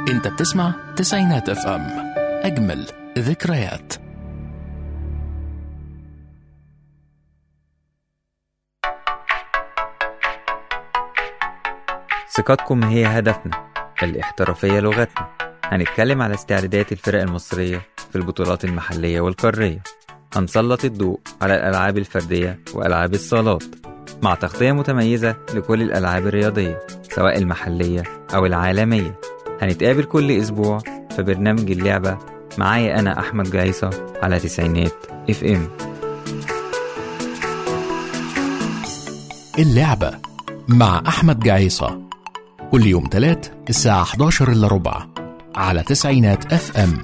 انت بتسمع تسعينات اف ام اجمل ذكريات ثقتكم هي هدفنا الاحترافية لغتنا هنتكلم على استعدادات الفرق المصرية في البطولات المحلية والقارية هنسلط الضوء على الألعاب الفردية وألعاب الصالات مع تغطية متميزة لكل الألعاب الرياضية سواء المحلية أو العالمية هنتقابل كل أسبوع في برنامج اللعبة معايا أنا أحمد جايصة على تسعينات اف ام اللعبة مع أحمد جعيصة كل يوم تلات الساعة 11 إلا ربع على تسعينات اف ام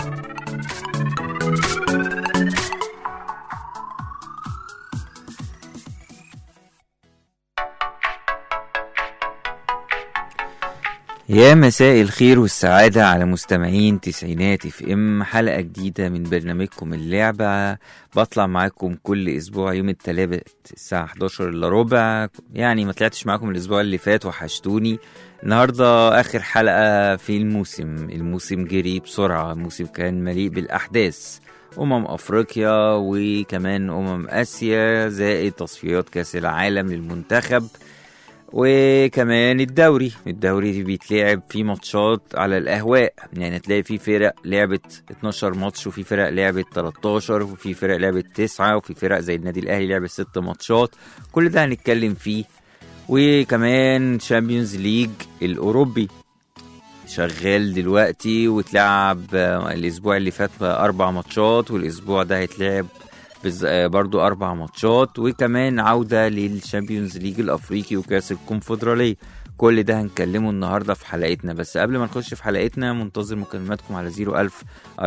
يا مساء الخير والسعادة على مستمعين تسعينات اف ام حلقة جديدة من برنامجكم اللعبة بطلع معاكم كل اسبوع يوم التلات الساعة 11 الا ربع يعني ما طلعتش معاكم الاسبوع اللي فات وحشتوني النهاردة اخر حلقة في الموسم الموسم جري بسرعة الموسم كان مليء بالاحداث أمم أفريقيا وكمان أمم آسيا زائد تصفيات كأس العالم للمنتخب وكمان الدوري الدوري بيتلعب فيه ماتشات على الاهواء يعني تلاقي في فرق لعبت 12 ماتش وفي فرق لعبت 13 وفي فرق لعبت 9 وفي فرق زي النادي الاهلي لعبت 6 ماتشات كل ده هنتكلم فيه وكمان شامبيونز ليج الاوروبي شغال دلوقتي واتلعب آه، الاسبوع اللي فات اربع ماتشات والاسبوع ده هيتلعب بز- آه، برضو أربع ماتشات وكمان عودة للشامبيونز ليج الأفريقي وكأس الكونفدرالية كل ده هنكلمه النهاردة في حلقتنا بس قبل ما نخش في حلقتنا منتظر مكالماتكم على 01000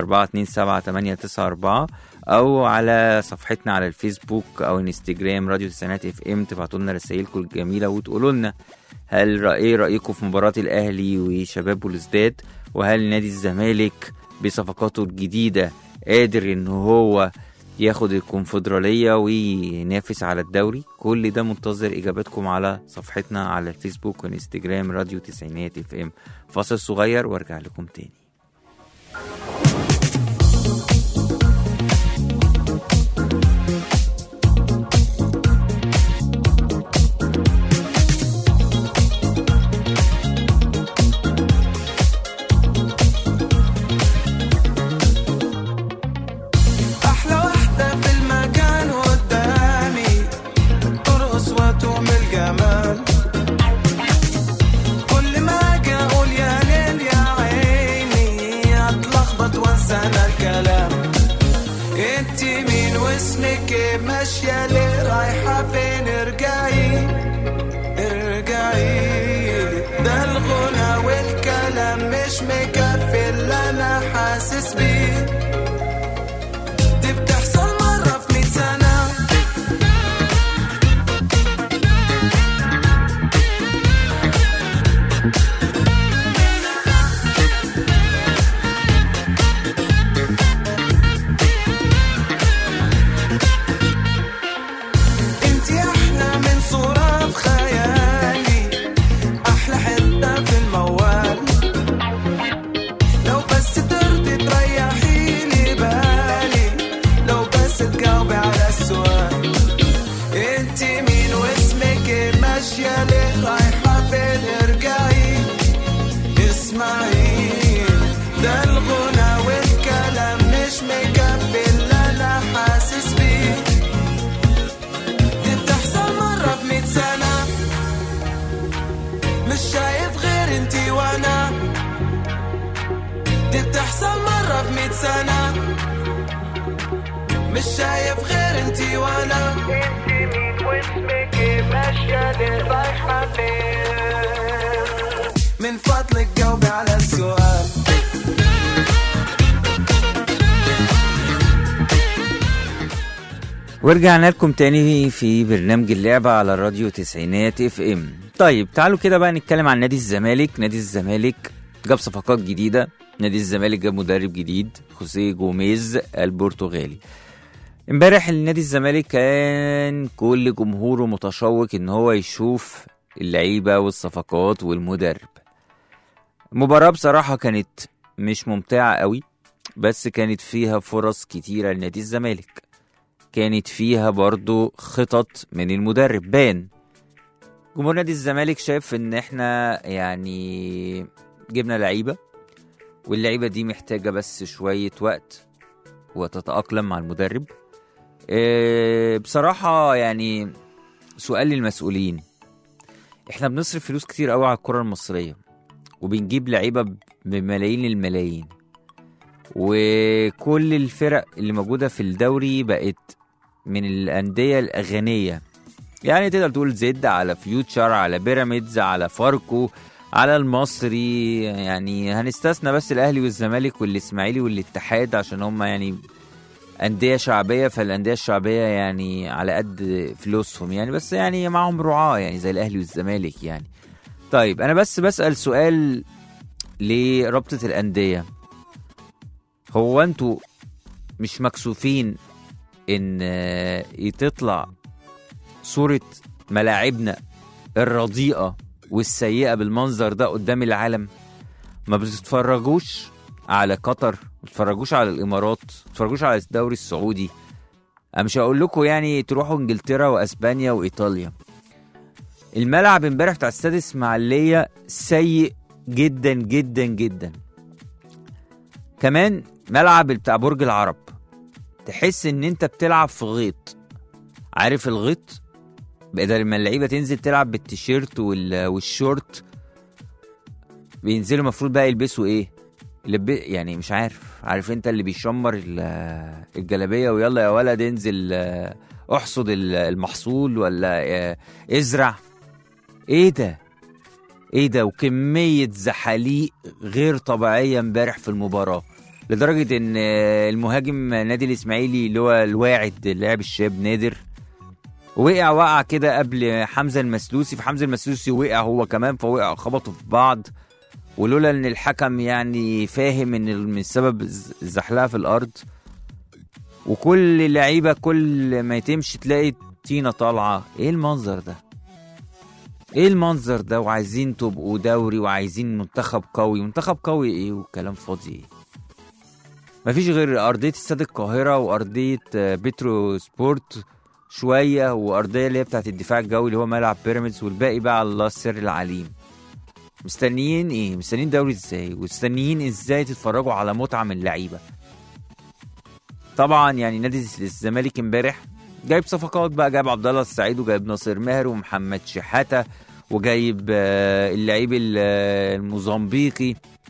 427 أو على صفحتنا على الفيسبوك أو انستجرام راديو تسعينات اف ام تبعتوا لنا رسائلكم الجميلة وتقولوا لنا هل رأي ايه رأيكم في مباراة الأهلي وشباب بلوزداد وهل نادي الزمالك بصفقاته الجديدة قادر ان هو ياخد الكونفدرالية وينافس على الدوري كل ده منتظر إجاباتكم على صفحتنا على الفيسبوك والإنستجرام راديو تسعينات اف ام فاصل صغير وارجع لكم تاني أحلى وحدة في المكان قدامي ترقص وتوم الجمال كل ما أجي أقول يا ليل يا عيني أتلخبط وأنسى أنا الكلام أنت مين واسمك إيه ماشية ليه رايحة فين ارجعي ارجعي ده الغنى والكلام مش مكفي اللي أنا حاسس بيه دي بتحصل مرة في مية سنة انتي احلى من صورة في خيالي احلى حتة في الموال لو بس ترضي تريحي لي بالي لو بس تجاوبي على السؤال انت مين واسمك ايه ماشية ليه رايحة فين ارجعي اسمعي ده الغنى والكلام مش مكفي اللي انا حاسس بيه دي بتحصل مرة في مية سنة مش شايف غير انتي وانا دي بتحصل مرة في مية سنة مش شايف غير انتي وانا انتي مين واسمك ايه ماشية ليه رايحة فين من فضلك جاوبي على السؤال ورجعنا لكم تاني في برنامج اللعبة على الراديو تسعينات اف ام طيب تعالوا كده بقى نتكلم عن نادي الزمالك نادي الزمالك جاب صفقات جديدة نادي الزمالك جاب مدرب جديد خوسيه جوميز البرتغالي امبارح النادي الزمالك كان كل جمهوره متشوق ان هو يشوف اللعيبة والصفقات والمدرب المباراة بصراحة كانت مش ممتعة قوي بس كانت فيها فرص كتيرة لنادي الزمالك كانت فيها برضو خطط من المدرب بان جمهور نادي الزمالك شايف ان احنا يعني جبنا لعيبة واللعيبة دي محتاجة بس شوية وقت وتتأقلم مع المدرب إيه، بصراحة يعني سؤال للمسؤولين احنا بنصرف فلوس كتير قوي على الكرة المصرية وبنجيب لعيبة بملايين الملايين وكل الفرق اللي موجودة في الدوري بقت من الأندية الأغنية يعني تقدر تقول زد على فيوتشر على بيراميدز على فاركو على المصري يعني هنستثنى بس الأهلي والزمالك والإسماعيلي والاتحاد عشان هم يعني أندية شعبية فالأندية الشعبية يعني على قد فلوسهم يعني بس يعني معاهم رعاة يعني زي الأهلي والزمالك يعني طيب أنا بس بسأل سؤال لرابطة الأندية هو أنتوا مش مكسوفين إن آه، تطلع صورة ملاعبنا الرديئة والسيئة بالمنظر ده قدام العالم ما بتتفرجوش على قطر ما بتتفرجوش على الامارات ما بتتفرجوش على الدوري السعودي انا مش هقول لكم يعني تروحوا انجلترا واسبانيا وايطاليا الملعب امبارح بتاع استاد اسماعيليه سيء جدا جدا جدا كمان ملعب بتاع برج العرب تحس ان انت بتلعب في غيط عارف الغيط بدل ما اللعيبه تنزل تلعب بالتيشيرت وال- والشورت بينزلوا المفروض بقى يلبسوا ايه اللي يعني مش عارف عارف انت اللي بيشمر ال- الجلابيه ويلا يا ولد انزل آه، احصد ال- المحصول ولا آه، ازرع ايه ده ايه ده وكميه زحاليق غير طبيعيه امبارح في المباراه لدرجه ان آه، المهاجم نادي الاسماعيلي اللي هو الواعد اللاعب الشاب نادر وقع وقع كده قبل حمزه المسلوسي فحمزه المسلوسي وقع هو كمان فوقع خبطوا في بعض ولولا ان الحكم يعني فاهم ان من سبب الز- الزحلقه في الارض وكل لعيبه كل ما تمشي تلاقي طينه طالعه ايه المنظر ده ايه المنظر ده وعايزين تبقوا دوري وعايزين منتخب قوي منتخب قوي ايه وكلام فاضي ايه مفيش غير ارضيه استاد القاهره وارضيه آه، بترو سبورت شويه وارضيه اللي هي بتاعت الدفاع الجوي اللي هو ملعب بيراميدز والباقي بقى على الله السر العليم مستنيين ايه مستنيين دوري ازاي ومستنيين ازاي تتفرجوا على متعه من اللعيبه طبعا يعني نادي الزمالك امبارح جايب صفقات بقى جايب عبد الله السعيد وجايب ناصر ماهر ومحمد شحاته وجايب آه، اللعيب ال- آه، الموزمبيقي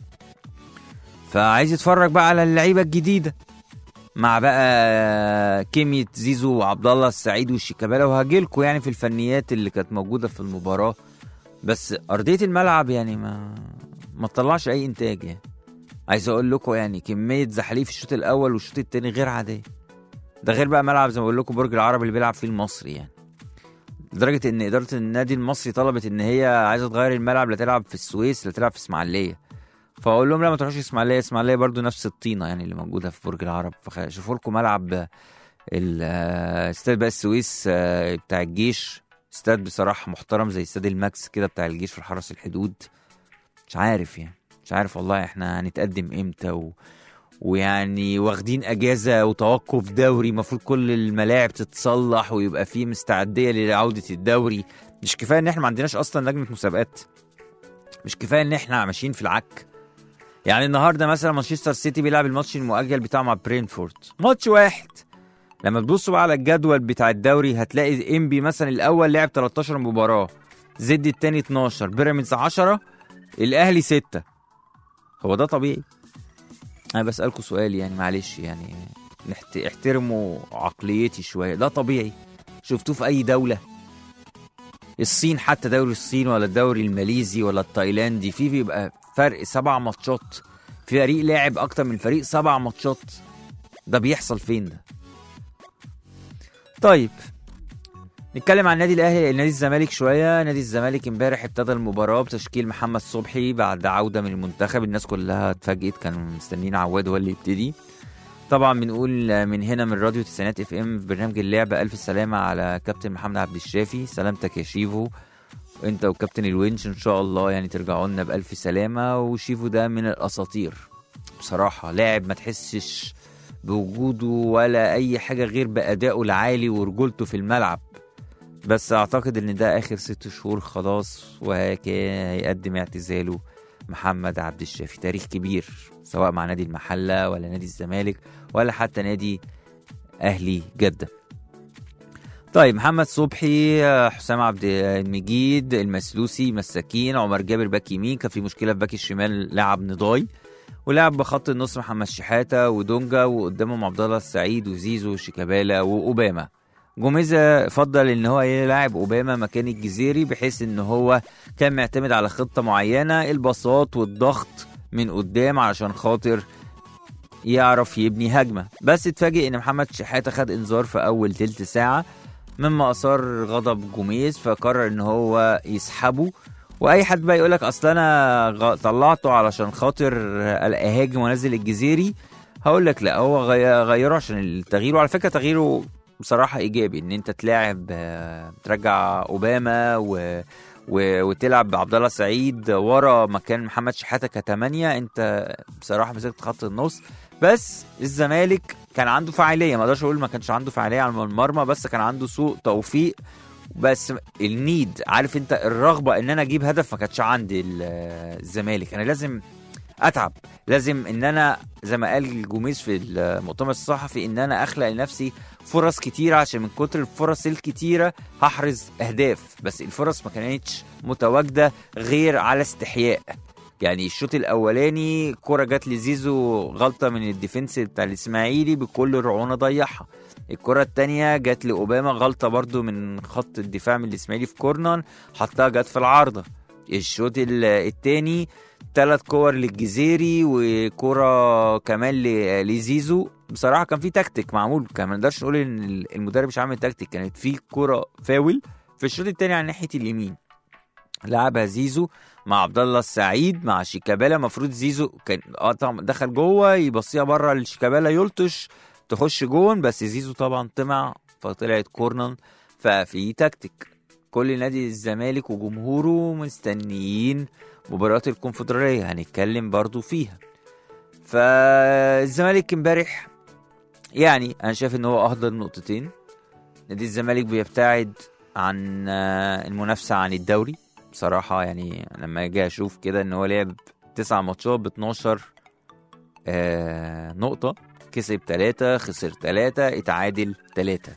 فعايز يتفرج بقى على اللعيبه الجديده مع بقى كيمية زيزو وعبد الله السعيد والشيكابالا وهاجيلكوا يعني في الفنيات اللي كانت موجوده في المباراه بس ارضيه الملعب يعني ما ما تطلعش اي انتاج يعني عايز اقول لكم يعني كميه زحاليق في الشوط الاول والشوط التاني غير عاديه ده غير بقى ملعب زي ما بقول لكم برج العرب اللي بيلعب فيه المصري يعني لدرجه ان اداره النادي المصري طلبت ان هي عايزه تغير الملعب لا تلعب في السويس لا تلعب في اسماعيليه فاقول لهم لا ما تروحوش اسماعيليه اسماعيليه برضو نفس الطينه يعني اللي موجوده في برج العرب فشوفوا لكم ملعب ال- آه، استاد بقى السويس آه، بتاع الجيش استاد بصراحه محترم زي استاد الماكس كده بتاع الجيش في حرس الحدود مش عارف يعني مش عارف والله احنا هنتقدم امتى و... ويعني واخدين اجازه وتوقف دوري المفروض كل الملاعب تتصلح ويبقى فيه مستعديه لعوده الدوري مش كفايه ان احنا ما عندناش اصلا لجنه مسابقات مش كفايه ان احنا ماشيين في العك يعني النهارده مثلا مانشستر سيتي بيلعب الماتش المؤجل بتاعه مع برينفورد ماتش واحد لما تبصوا بقى على الجدول بتاع الدوري هتلاقي انبي مثلا الاول لعب 13 مباراه زد التاني 12 بيراميدز 10 الاهلي 6 هو ده طبيعي انا بسالكم سؤال يعني معلش يعني نحت... احترموا عقليتي شويه ده طبيعي شفتوه في اي دوله الصين حتى دوري الصين ولا الدوري الماليزي ولا التايلاندي في بيبقى فرق سبع ماتشات في فريق لاعب اكتر من فريق سبع ماتشات ده بيحصل فين ده طيب نتكلم عن النادي الاهلي نادي الزمالك شويه نادي الزمالك امبارح ابتدى المباراه بتشكيل محمد صبحي بعد عوده من المنتخب الناس كلها اتفاجئت كانوا مستنيين عواد هو اللي يبتدي طبعا بنقول من هنا من راديو تسعينات اف ام في برنامج اللعبه الف سلامه على كابتن محمد عبد الشافي سلامتك يا شيفو وانت وكابتن الونش ان شاء الله يعني ترجعوا لنا بالف سلامه وشيفو ده من الاساطير بصراحه لاعب ما تحسش بوجوده ولا اي حاجه غير بادائه العالي ورجولته في الملعب بس اعتقد ان ده اخر ست شهور خلاص وهيقدم اعتزاله محمد عبد الشافي تاريخ كبير سواء مع نادي المحله ولا نادي الزمالك ولا حتى نادي اهلي جده طيب محمد صبحي آه، حسام عبد المجيد المسلوسي مساكين عمر جابر باك يمين كان في مشكله في باك الشمال لاعب نضاي ولعب بخط النص محمد شحاته ودونجا وقدامهم عبد الله السعيد وزيزو وشيكابالا واوباما جوميزا فضل ان هو يلعب اوباما مكان الجزيري بحيث ان هو كان معتمد على خطه معينه البساط والضغط من قدام علشان خاطر يعرف يبني هجمه بس اتفاجئ ان محمد شحاته خد انذار في اول تلت ساعه مما اثار غضب جوميز فقرر ان هو يسحبه واي حد بقى يقولك اصل انا غ- طلعته علشان خاطر اهاجم وانزل الجزيري هقول لك لا هو غي- غيره عشان التغيير وعلى فكره تغييره بصراحه ايجابي ان انت تلاعب آه، ترجع اوباما و و... وتلعب بعبد الله سعيد ورا مكان محمد شحاته كتمانية انت بصراحه مسكت خط النص بس الزمالك كان عنده فعاليه ما اقدرش اقول ما كانش عنده فعاليه على المرمى بس كان عنده سوء توفيق بس النيد عارف انت الرغبه ان انا اجيب هدف ما كانتش عند ال- الزمالك انا لازم اتعب لازم ان انا زي ما قال جوميز في المؤتمر الصحفي ان انا اخلق لنفسي فرص كتيرة عشان من كتر الفرص الكتيرة هحرز اهداف بس الفرص ما كانتش متواجدة غير على استحياء يعني الشوط الاولاني كرة جت لزيزو غلطة من الديفنس بتاع الاسماعيلي بكل رعونة ضيعها الكرة التانية جت لأوباما غلطة برضو من خط الدفاع من الإسماعيلي في كورنر حطها جت في العارضة الشوط ال- التاني ثلاث كور للجزيري وكرة كمان ل- لزيزو بصراحة كان في تكتيك معمول كان ما نقدرش نقول ان المدرب مش عامل تكتيك كانت في كرة فاول في الشوط التاني على ناحية اليمين لعبها زيزو مع عبد الله السعيد مع شيكابالا المفروض زيزو كان اه طبعا دخل جوه يبصيها بره لشيكابالا يلطش تخش جون بس زيزو طبعا طمع فطلعت كورنر ففي تكتيك كل نادي الزمالك وجمهوره مستنيين مباراة الكونفدرالية هنتكلم برضو فيها فالزمالك امبارح يعني انا شايف ان هو اهدر نقطتين نادي الزمالك بيبتعد عن آه، المنافسة عن الدوري بصراحة يعني لما اجي اشوف كده ان هو لعب تسع ماتشات ب 12 آه نقطة كسب ثلاثة خسر ثلاثة اتعادل ثلاثة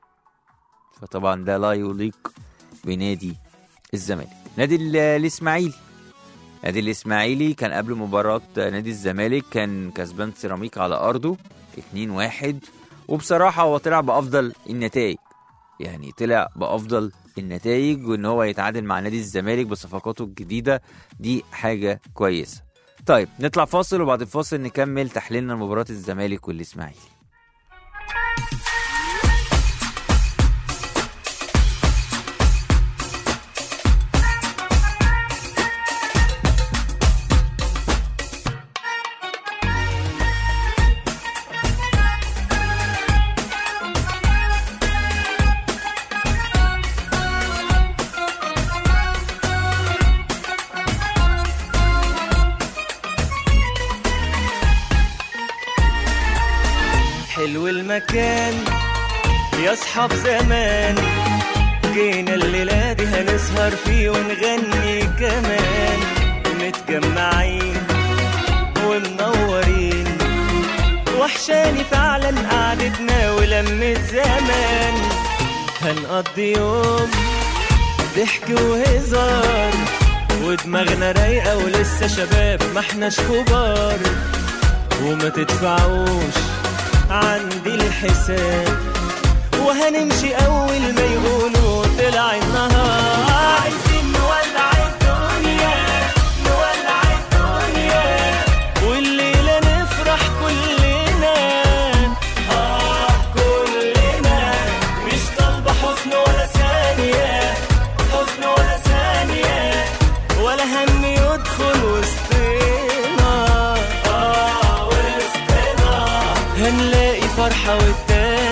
فطبعا ده لا يليق بنادي الزمالك نادي ال- الاسماعيلي نادي الاسماعيلي كان قبل مباراة نادي الزمالك كان كسبان سيراميك على ارضه 2-1 وبصراحة هو طلع بافضل النتائج يعني طلع بافضل النتائج وان هو يتعادل مع نادي الزمالك بصفقاته الجديدة دي حاجة كويسة طيب نطلع فاصل وبعد الفاصل نكمل تحليلنا لمباراة الزمالك والاسماعيلي حلو المكان يا اصحاب زمان جينا الليلة دي هنسهر فيه ونغني كمان متجمعين ومنورين وحشاني فعلا قعدتنا ولمة زمان هنقضي يوم ضحك وهزار ودماغنا رايقة ولسه شباب ما احناش كبار وما تدفعوش عندي الحساب وهنمشي اول ما يقولوا طلع النهار عايزين نولع الدنيا نولع الدنيا والليلة نفرح كلنا اه كلنا مش طالبة حزن ولا ثانية حزن ولا ثانية ولا هم يدخل وسطنا اه وسطنا هنلاقي فرحة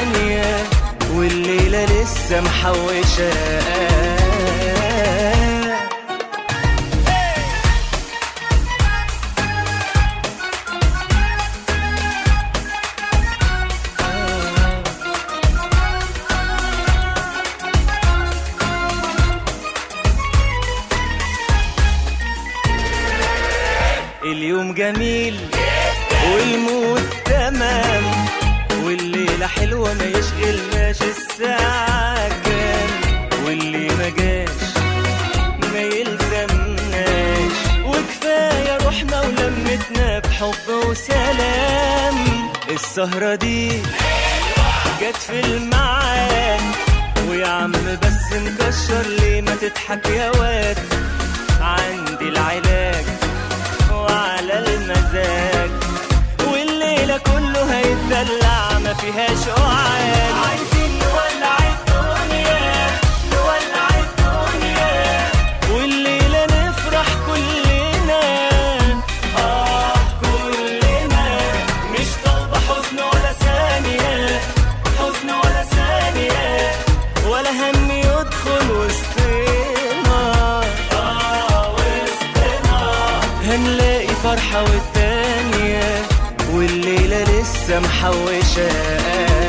والتانية والليلة لسه محوشة اليوم جميل والمود تمام والليلة حلوة ما يشغلناش الساعة كام واللي ما جاش ما يلزمناش وكفاية روحنا ولمتنا بحب وسلام السهرة دي جت في الميعاد ويا عم بس مكشر ليه ما تضحك يا واد عندي العلاج وعلى المزاج والليلة كله هيتدلع ما فيهاش قعاد عايزين نولع الدنيا نولع الدنيا والليلة نفرح كلنا آه كلنا مش طالبة حزن ولا ثانية حزن ولا ثانية ولا هم يدخل وسطنا آه وسطنا هنلاقي فرحة والتانية والليلة لسه محوشة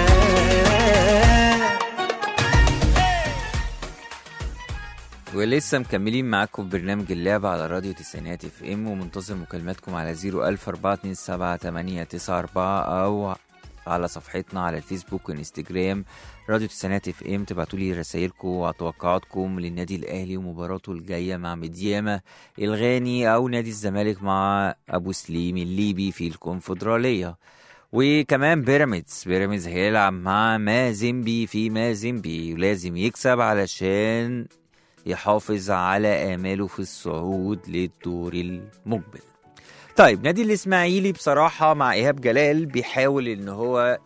ولسه مكملين معاكم في برنامج اللعبة على راديو تسعينات اف ام ومنتظر مكالماتكم على 014278994 او على صفحتنا على الفيسبوك والانستجرام راديو تسعينات اف ام تبعتوا لي رسايلكم وتوقعاتكم للنادي الاهلي ومباراته الجايه مع مديامه الغاني او نادي الزمالك مع ابو سليم الليبي في الكونفدراليه وكمان بيراميدز بيراميدز هيلعب مع مازيمبي في مازيمبي ولازم يكسب علشان يحافظ على آماله في الصعود للدور المقبل طيب نادي الإسماعيلي بصراحة مع إيهاب جلال بيحاول إن هو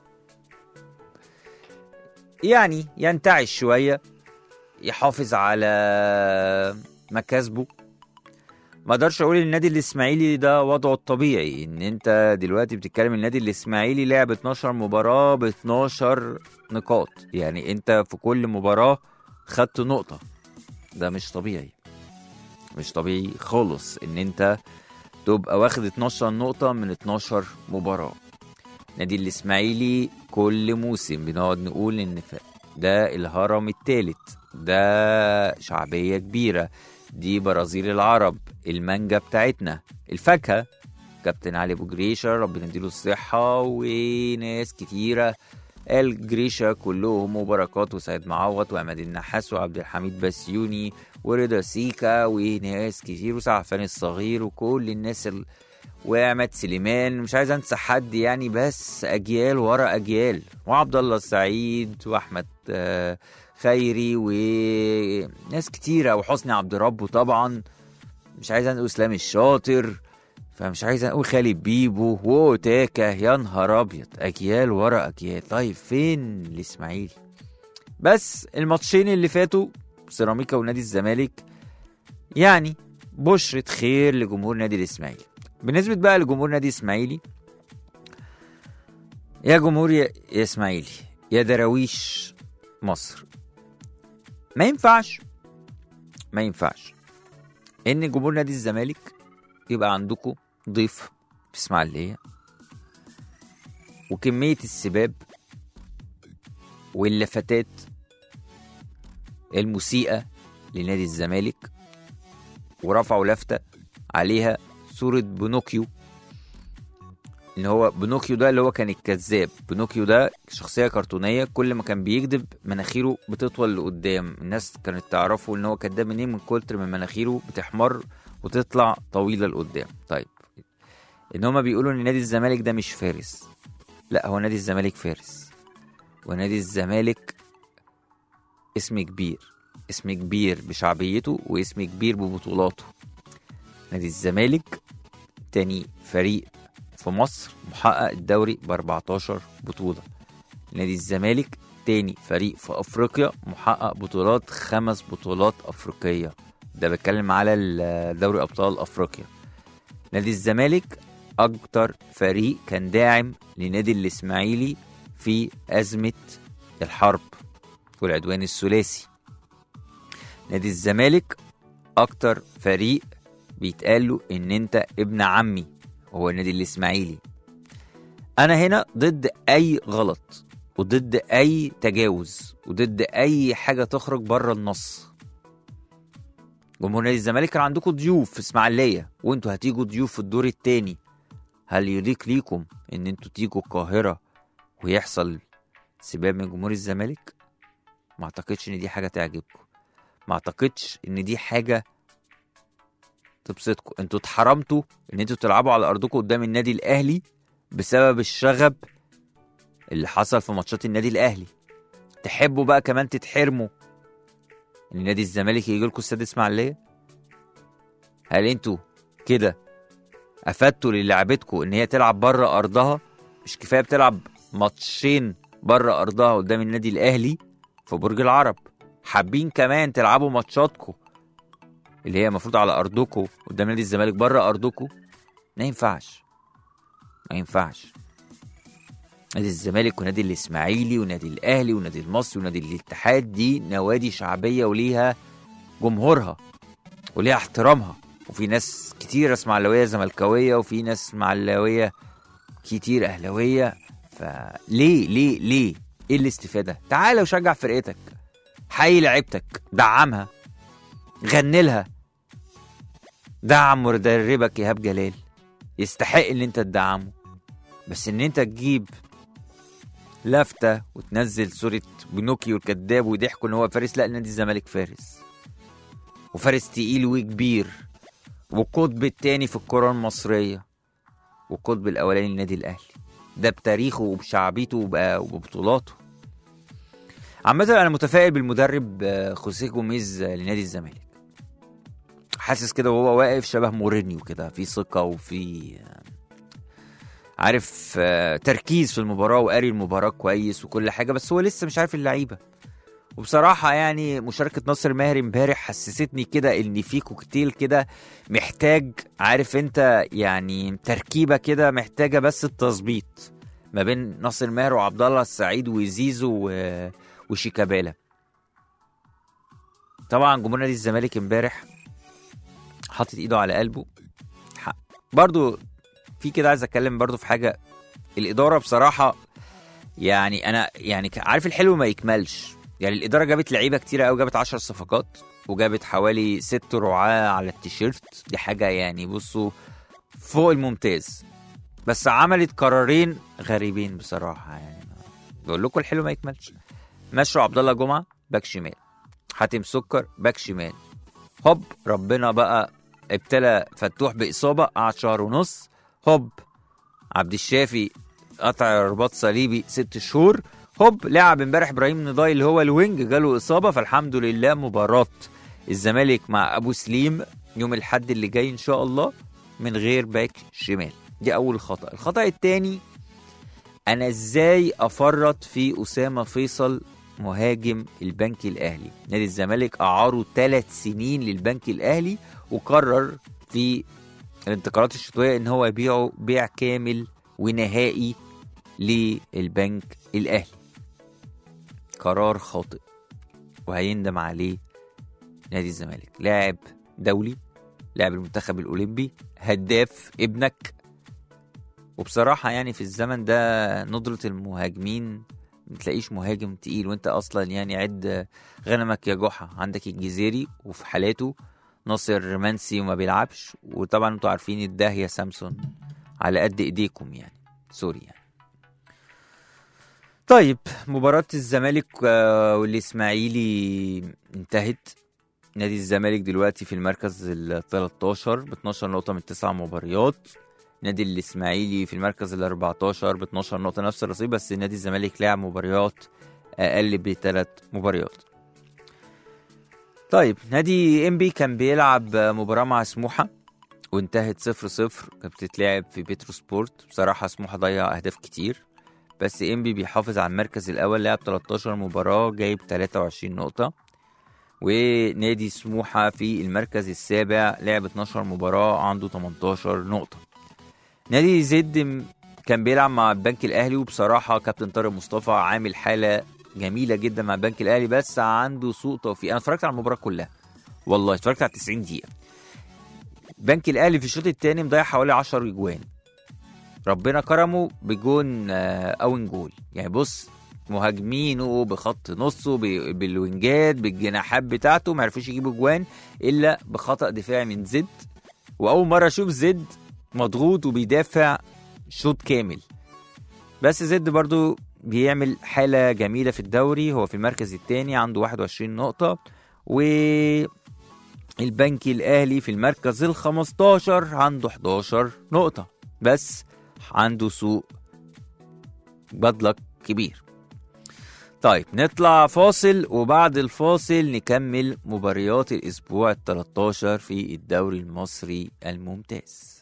يعني ينتعش شوية يحافظ على مكاسبه ما اقدرش اقول ان النادي الاسماعيلي ده وضعه الطبيعي ان انت دلوقتي بتتكلم النادي الاسماعيلي لعب 12 مباراة ب 12 نقاط يعني انت في كل مباراة خدت نقطة ده مش طبيعي مش طبيعي خالص ان انت تبقى واخد 12 نقطة من 12 مباراة نادي الاسماعيلي كل موسم بنقعد نقول ان ف- ده الهرم الثالث ده شعبية كبيرة دي برازيل العرب المانجا بتاعتنا الفاكهة كابتن علي ابو جريشه ربنا يديله الصحه وناس كتيره قال جريشه كلهم وبركات وسيد معوض وعماد النحاس وعبد الحميد بسيوني ورضا سيكا وناس كتير وسعفان الصغير وكل الناس ال... وعماد سليمان مش عايز انسى حد يعني بس اجيال ورا اجيال وعبد الله السعيد واحمد آه، خيري وناس كتيره وحسني عبد ربه طبعا مش عايز اقول اسلام الشاطر فمش عايز اقول خالد بيبو وتاكا يا نهار ابيض اجيال ورا اجيال طيب فين الاسماعيلي بس الماتشين اللي فاتوا سيراميكا ونادي الزمالك يعني بشرة خير لجمهور نادي الاسماعيلي بالنسبة بقى لجمهور نادي الاسماعيلي يا جمهور يا, يا اسماعيلي يا دراويش مصر ما ينفعش ما ينفعش ان جمهور نادي الزمالك يبقى عندكم ضيف في اسماعيليه وكميه السباب واللفتات المسيئه لنادي الزمالك ورفعوا لفته عليها صوره بنوكيو ان هو بنوكيو ده اللي هو كان الكذاب بنوكيو ده شخصيه كرتونيه كل ما كان بيكذب مناخيره بتطول لقدام الناس كانت تعرفه ان هو كذاب منين من كتر من مناخيره بتحمر وتطلع طويله لقدام طيب ان هما بيقولوا ان نادي الزمالك ده مش فارس لا هو نادي الزمالك فارس ونادي الزمالك اسم كبير اسم كبير بشعبيته واسم كبير ببطولاته نادي الزمالك تاني فريق في مصر محقق الدوري ب 14 بطولة نادي الزمالك تاني فريق في أفريقيا محقق بطولات خمس بطولات أفريقية ده بتكلم على ال- دوري أبطال أفريقيا نادي الزمالك أكتر فريق كان داعم لنادي الإسماعيلي في أزمة الحرب والعدوان الثلاثي نادي الزمالك أكتر فريق بيتقال له إن أنت ابن عمي هو النادي الإسماعيلي أنا هنا ضد أي غلط وضد أي تجاوز وضد أي حاجة تخرج بره النص جمهور نادي الزمالك كان عندكم ضيوف في اسماعيليه وانتوا هتيجوا ضيوف في الدور التاني هل يليق ليكم ان انتوا تيجوا القاهره ويحصل سباب من جمهور الزمالك ما اعتقدش ان دي حاجه تعجبكم ما اعتقدش ان دي حاجه تبسطكم انتوا اتحرمتوا ان انتوا تلعبوا على ارضكم قدام النادي الاهلي بسبب الشغب اللي حصل في ماتشات النادي الاهلي تحبوا بقى كمان تتحرموا ان نادي الزمالك يجي لكم استاد اسماعيليه هل انتوا كده افدتوا للاعبتكم ان هي تلعب بره ارضها مش كفايه بتلعب ماتشين بره ارضها قدام النادي الاهلي في برج العرب حابين كمان تلعبوا ماتشاتكم اللي هي المفروض على ارضكم قدام نادي الزمالك بره ارضكم ما ينفعش ما ينفعش نادي الزمالك ونادي الاسماعيلي ونادي الاهلي ونادي المصري ونادي الاتحاد دي نوادي شعبيه وليها جمهورها وليها احترامها وفي ناس كتير اسماعيلاويه زملكاويه وفي ناس اسماعيلاويه كتير اهلاويه فليه ليه ليه ايه الاستفاده تعال وشجع فرقتك حي لعيبتك دعمها غني لها دعم مدربك ايهاب جلال يستحق ان انت تدعمه بس ان انت تجيب لفتة وتنزل صورة بنوكيو الكذاب ويضحكوا ان هو فارس لا نادي الزمالك فارس وفارس تقيل وكبير والقطب التاني في الكرة المصرية والقطب الأولاني للنادي الأهلي ده بتاريخه وبشعبيته وب- وببطولاته عامة أنا متفائل بالمدرب آه، خوسيه جوميز آه، لنادي الزمالك حاسس كده وهو واقف شبه مورينيو كده في ثقة وفي آه، عارف آه، تركيز في المباراة وقاري المباراة كويس وكل حاجة بس هو لسه مش عارف اللعيبة وبصراحة يعني مشاركة ناصر ماهر امبارح حسستني كده ان في كوكتيل كده محتاج عارف انت يعني تركيبة كده محتاجة بس التظبيط ما بين ناصر ماهر وعبد الله السعيد وزيزو و- وشيكابالا طبعا جمهور نادي الزمالك امبارح حاطط ايده على قلبه حق. برضو في كده عايز اتكلم برضو في حاجة الإدارة بصراحة يعني أنا يعني ك- عارف الحلو ما يكملش يعني الإدارة جابت لعيبة كتيرة أوي جابت 10 صفقات وجابت حوالي ست رعاة على التيشيرت دي حاجة يعني بصوا فوق الممتاز بس عملت قرارين غريبين بصراحة يعني بقول لكم الحلو ما يكملش مشوا عبد الله جمعة باك شمال حاتم سكر باك شمال هوب ربنا بقى ابتلى فتوح بإصابة قعد شهر ونص هوب عبد الشافي قطع رباط صليبي ست شهور هوب لعب امبارح ابراهيم نضاي اللي هو الوينج جاله اصابه فالحمد لله مباراه الزمالك مع ابو سليم يوم الاحد اللي جاي ان شاء الله من غير باك شمال دي اول خطا الخطا الثاني انا ازاي افرط في اسامه فيصل مهاجم البنك الاهلي نادي الزمالك اعاره ثلاث سنين للبنك الاهلي وقرر في الانتقالات الشتويه ان هو يبيعه بيع كامل ونهائي للبنك الاهلي قرار خاطئ وهيندم عليه نادي الزمالك لاعب دولي لاعب المنتخب الاولمبي هداف ابنك وبصراحة يعني في الزمن ده ندرة المهاجمين متلاقيش مهاجم تقيل وانت اصلا يعني عد غنمك يا جحا عندك الجزيري وفي حالاته ناصر منسي وما بيلعبش وطبعا انتوا عارفين الداهية سامسون على قد ايديكم يعني سوري يعني طيب مباراة الزمالك آه، والإسماعيلي انتهت نادي الزمالك دلوقتي في المركز ال 13 ب 12 نقطة من 9 مباريات نادي الإسماعيلي في المركز ال 14 ب 12 نقطة نفس الرصيد بس نادي الزمالك لعب مباريات أقل بثلاث مباريات طيب نادي انبي كان بيلعب مباراة مع سموحة وانتهت صفر صفر كانت بتتلعب في بيترو سبورت بصراحة سموحة ضيع أهداف كتير بس انبي بيحافظ على المركز الأول لعب 13 مباراة جايب 23 نقطة ونادي سموحة في المركز السابع لعب 12 مباراة عنده 18 نقطة نادي زد م- كان بيلعب مع البنك الأهلي وبصراحة كابتن طارق مصطفى عامل حالة جميلة جدا مع البنك الأهلي بس عنده سوء توفيق أنا اتفرجت على المباراة كلها والله اتفرجت على 90 دقيقة البنك الأهلي في الشوط الثاني مضيع حوالي 10 اجوان ربنا كرمه بجون آه، اوين جول يعني بص مهاجمينه بخط نصه ب- بالوينجات بالجناحات بتاعته ما عرفوش يجيبوا جوان الا بخطا دفاعي من زد واول مره اشوف زد مضغوط وبيدافع شوط كامل بس زد برضو بيعمل حالة جميلة في الدوري هو في المركز الثاني عنده 21 نقطة و البنك الأهلي في المركز ال 15 عنده 11 نقطة بس عنده سوء بدلك كبير طيب نطلع فاصل وبعد الفاصل نكمل مباريات الأسبوع ال 13 في الدوري المصري الممتاز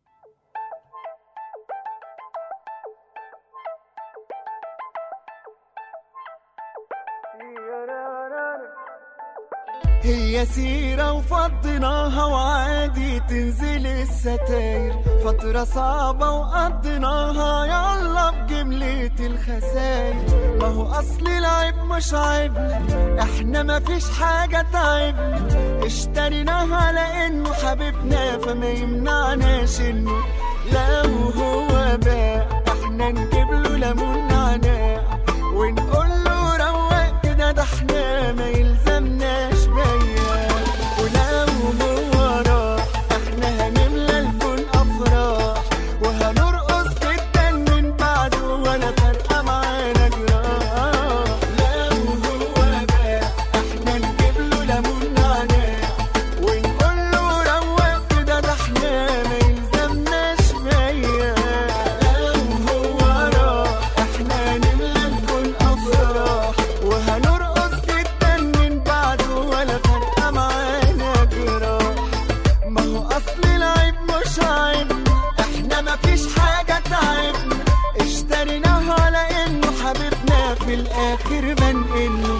هي سيرة وفضيناها وعادي تنزل الستاير فترة صعبة وقضيناها يلا بجملة الخساير ما هو أصل العيب مش عيبنا احنا مفيش حاجة تعبنا اشتريناها لأنه حبيبنا فما يمنعناش انه لو هو باع احنا نجيب له ليمون نعناع ونقول له روق كده ده احنا ما يلزمناش بيا ولو هو راح احنا هنملى الكون افراح وهنرقص جدا من بعده ولا فارقه معانا جراح لو هو باع احنا نجيب له ليمون نعناع ونقول له روق كده ده احنا ما يلزمناش بيا لو هو راح احنا نملى الكون افراح وهنرقص جدا من بعده ولا فارقه معانا جراح ما هو اصل العيب مش عيب احنا مفيش حاجه تعبنا اشتريناها لانه حبيبنا في الاخر بنقله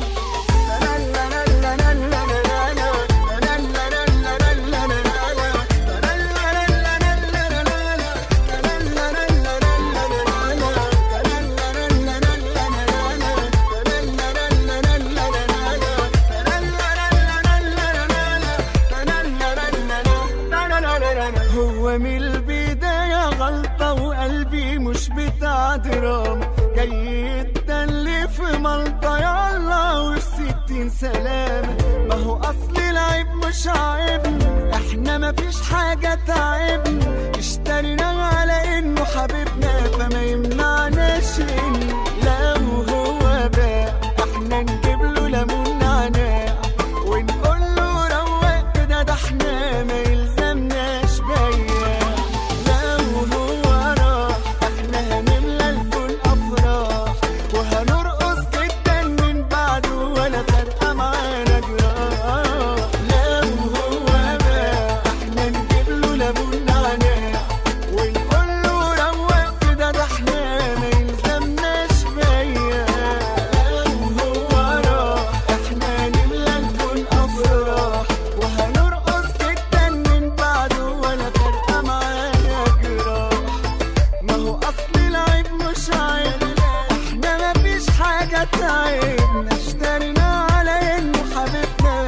هو من البداية غلطة وقلبي مش بتاع دراما جاي يتدلي في ملطة يلا وفي ستين سلامة ما هو أصل العيب مش عيبنا احنا مفيش حاجة تعبنا اشتريناه على انه حبيبنا فما يمنعناش انه لو هو باع احنا نجيب له ليمون نعناع ونقول له روق كده ده احنا ما يلزمناش بيا لو هو راح احنا هنملى الكون افراح وهنرقص جدا من بعده ولا فارقه معانا جراح لو هو باع احنا نجيب له ليمون نعناع ونقول له روق كده ده احنا ما يلزمناش بيا لو هو راح احنا نملى الكون افراح وهنرقص جدا من بعده ولا فارقه معانا جراح ما هو اصل العيب مش عيب احنا مفيش حاجه تعبنا اشتريناه على انه حبيبنا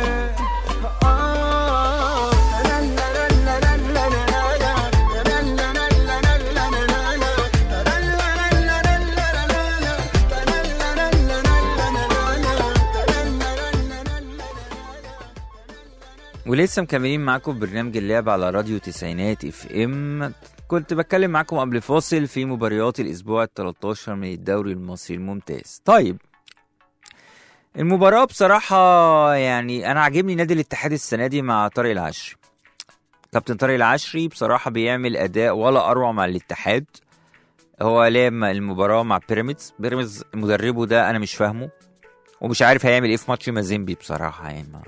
آه. لا لا لا لا لا لا لا لا. لا لا لا لا لا لا لا لا لا. لا لا لا لا لا لا لا لا. لا لا لا لا لا لا لا لا. لا لا لا لا لا. ولسه مكملين معاكم في برنامج اللعب على راديو تسعينات اف ام كنت بتكلم معاكم قبل فاصل في مباريات الاسبوع ال 13 من الدوري المصري الممتاز طيب المباراة بصراحة يعني أنا عاجبني نادي الاتحاد السنة دي مع طارق العشري كابتن طارق العشري بصراحة بيعمل أداء ولا أروع مع الاتحاد هو لعب المباراة مع بيراميدز بيراميدز مدربه ده أنا مش فاهمه ومش عارف هيعمل إيه في ماتش مازيمبي بصراحة يعني ما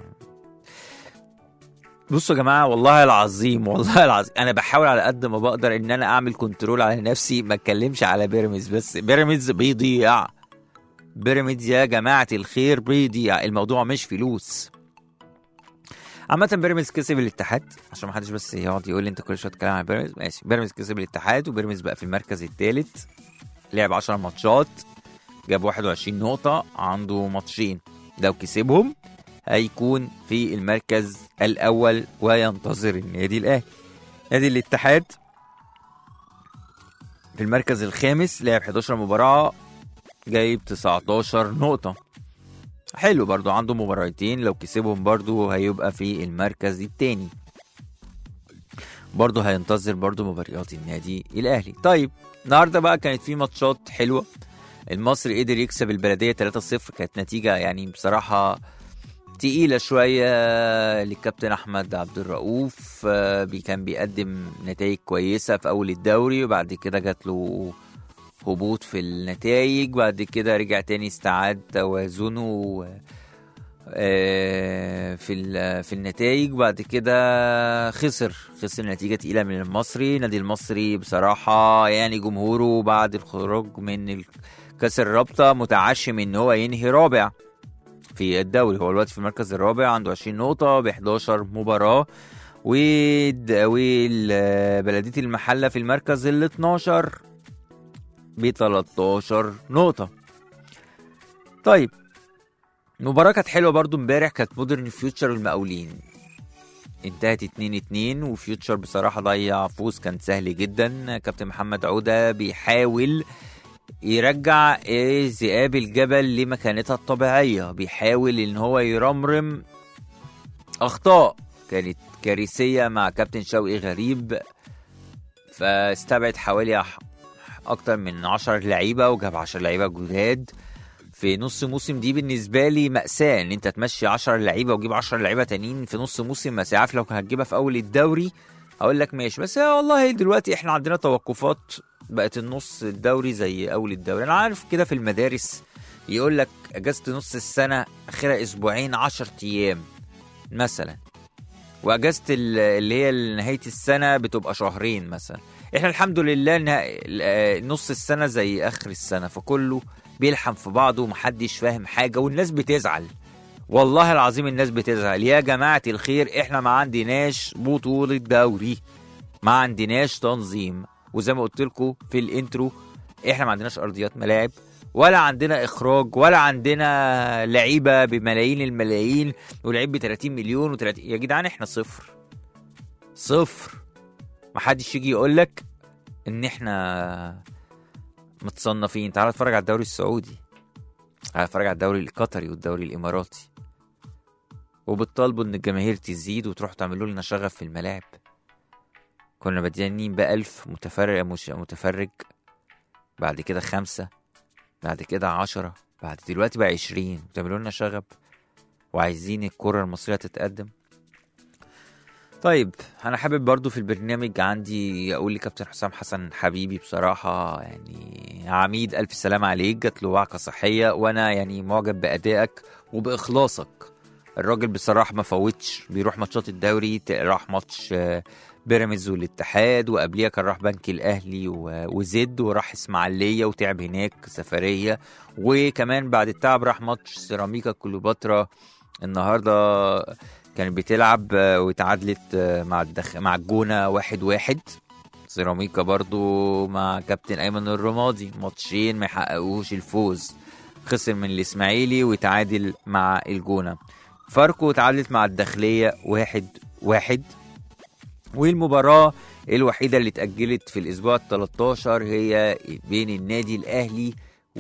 بصوا يا جماعه والله العظيم والله العظيم انا بحاول على قد ما بقدر ان انا اعمل كنترول على نفسي ما اتكلمش على بيراميدز بس بيراميدز بيضيع بيراميدز يا جماعه الخير بيضيع الموضوع مش فلوس عامة بيراميدز كسب الاتحاد عشان ما حدش بس يقعد يقول لي انت كل شويه تتكلم عن بيراميدز ماشي بيراميدز كسب الاتحاد وبيراميدز بقى في المركز الثالث لعب 10 ماتشات جاب 21 نقطة عنده ماتشين لو كسبهم هيكون في المركز الأول وينتظر النادي الأهلي نادي الاتحاد في المركز الخامس لعب 11 مباراة جايب 19 نقطة حلو برضو عنده مباراتين لو كسبهم برضو هيبقى في المركز التاني برضو هينتظر برضو مباريات النادي الأهلي طيب النهاردة بقى كانت في ماتشات حلوة المصري قدر يكسب البلدية 3-0 كانت نتيجة يعني بصراحة تقيلة شوية للكابتن أحمد عبد الرؤوف آه، بي- كان بيقدم نتائج كويسة في أول الدوري وبعد كده جات له هبوط في النتائج بعد كده رجع تاني استعاد توازنه آه، في ال- في النتائج بعد كده خسر خسر نتيجة تقيلة من المصري نادي المصري بصراحة يعني جمهوره بعد الخروج من ال- كاس الرابطة متعشم ان هو ينهي رابع في الدوري هو دلوقتي في المركز الرابع عنده 20 نقطة ب 11 مباراة ود- والبلدية المحلة في المركز ال 12 ب 13 نقطة طيب المباراة كانت حلوة برضو امبارح كانت مودرن فيوتشر والمقاولين انتهت 2 2 وفيوتشر بصراحة ضيع فوز كان سهل جدا كابتن محمد عودة بيحاول يرجع إيه ذئاب الجبل لمكانتها الطبيعية بيحاول ان هو يرمرم اخطاء كانت كارثية مع كابتن شوقي غريب فاستبعد حوالي أح- اكتر من 10 لعيبة وجاب 10 لعيبة جداد في نص موسم دي بالنسبة لي مأساة ان انت تمشي 10 لعيبة وتجيب 10 لعيبة تانيين في نص موسم مأساة عارف لو كان هتجيبها في اول الدوري اقول لك ماشي بس والله دلوقتي احنا عندنا توقفات بقت النص الدوري زي اول الدوري انا عارف كده في المدارس يقول لك اجازه نص السنه اخرها اسبوعين 10 ايام مثلا واجازه ال- اللي هي نهايه السنه بتبقى شهرين مثلا احنا الحمد لله نه- آه، نص السنه زي اخر السنه فكله بيلحم في بعضه ومحدش فاهم حاجه والناس بتزعل والله العظيم الناس بتزعل يا جماعه الخير احنا ما عندناش بطوله دوري ما عندناش تنظيم وزي ما قلت لكم في الانترو احنا ما عندناش ارضيات ملاعب ولا عندنا اخراج ولا عندنا لعيبه بملايين الملايين ولعيب ب 30 مليون و30 يا جدعان احنا صفر صفر ما حدش يجي يقول لك ان احنا متصنفين تعال اتفرج على الدوري السعودي تعال اتفرج على الدوري القطري والدوري الاماراتي وبتطالبوا ان الجماهير تزيد وتروحوا تعملوا لنا شغف في الملاعب كنا بادئين بألف متفرج مش متفرج بعد كده خمسة بعد كده عشرة بعد دلوقتي بقى عشرين بتعملوا لنا شغب وعايزين الكرة المصرية تتقدم طيب انا حابب برضو في البرنامج عندي اقول لكابتن حسام حسن حبيبي بصراحة يعني عميد الف سلام عليك جات له وعكة صحية وانا يعني معجب بادائك وباخلاصك الراجل بصراحة ما فوتش بيروح ماتشات الدوري ت- راح ماتش آه، بيراميدز والاتحاد وقبليها كان راح بنك الاهلي و- وزد وراح اسماعيليه وتعب هناك سفريه وكمان بعد التعب راح ماتش سيراميكا كليوباترا النهارده كانت بتلعب آه، واتعادلت آه، مع الدخ... مع الجونه واحد واحد سيراميكا برضو مع كابتن ايمن الرمادي ماتشين ما يحققوش الفوز خسر من الاسماعيلي وتعادل مع الجونه فاركو اتعادلت مع الداخليه واحد واحد والمباراة الوحيدة اللي اتأجلت في الأسبوع ال 13 هي بين النادي الأهلي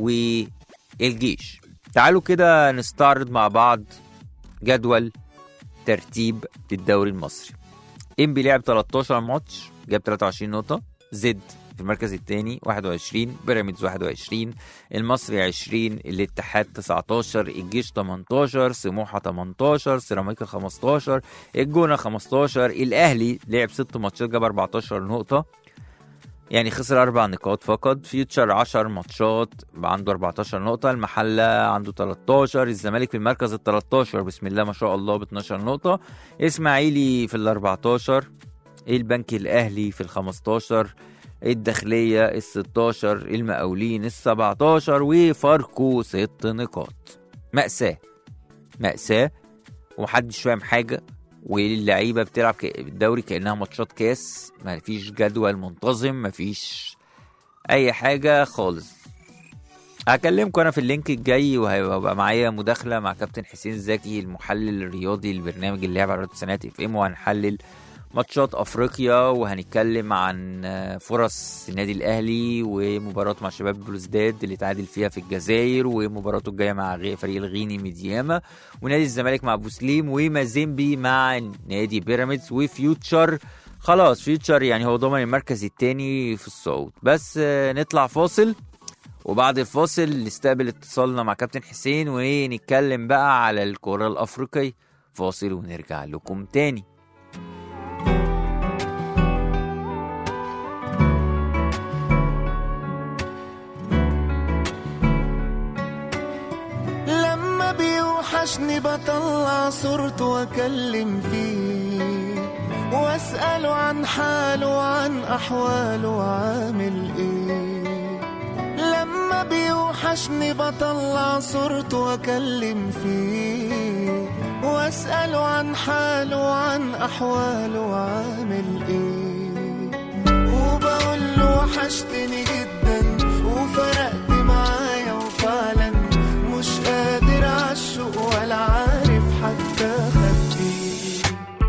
والجيش تعالوا كده نستعرض مع بعض جدول ترتيب للدوري المصري انبي لعب 13 ماتش جاب 23 نقطة زد في المركز الثاني 21 بيراميدز 21 المصري 20 الاتحاد 19 الجيش 18 سموحة 18 سيراميكا 15 الجونه 15 الاهلي لعب ست ماتشات جاب 14 نقطه يعني خسر اربع نقاط فقط فيوتشر 10 ماتشات عنده 14 نقطه المحله عنده 13 الزمالك في المركز ال 13 بسم الله ما شاء الله ب 12 نقطه اسماعيلي في ال 14 البنك الاهلي في ال 15 الداخليه ال 16 المقاولين ال 17 وفاركو ست نقاط مأساة مأساة ومحدش فاهم حاجة واللعيبة بتلعب ك- الدوري كأنها ماتشات كاس مفيش جدول منتظم مفيش أي حاجة خالص هكلمكم أنا في اللينك الجاي وهيبقى معايا مداخلة مع كابتن حسين زكي المحلل الرياضي لبرنامج اللعب على راديو سنات اف ام وهنحلل ماتشات افريقيا وهنتكلم عن آه، فرص النادي الاهلي ومباراته مع شباب بلوزداد اللي تعادل فيها في الجزائر ومباراته الجايه مع غي- فريق الغيني ميدياما ونادي الزمالك مع بوسليم ومازيمبي مع نادي بيراميدز وفيوتشر خلاص فيوتشر يعني هو ضمن المركز الثاني في الصعود بس آه، نطلع فاصل وبعد الفاصل نستقبل اتصالنا مع كابتن حسين ونتكلم بقى على الكرة الأفريقية فاصل ونرجع لكم تاني لما بيوحشني بطلع صورته واكلم فيه واساله عن حاله وعن احواله عامل ايه لما بيوحشني بطلع صورته واكلم فيه واساله عن حاله وعن احواله عامل ايه وبقول له وحشتني جدا وفرقت معايا وفعلا مش قادر عالشوق ولا عارف حتى اخبيه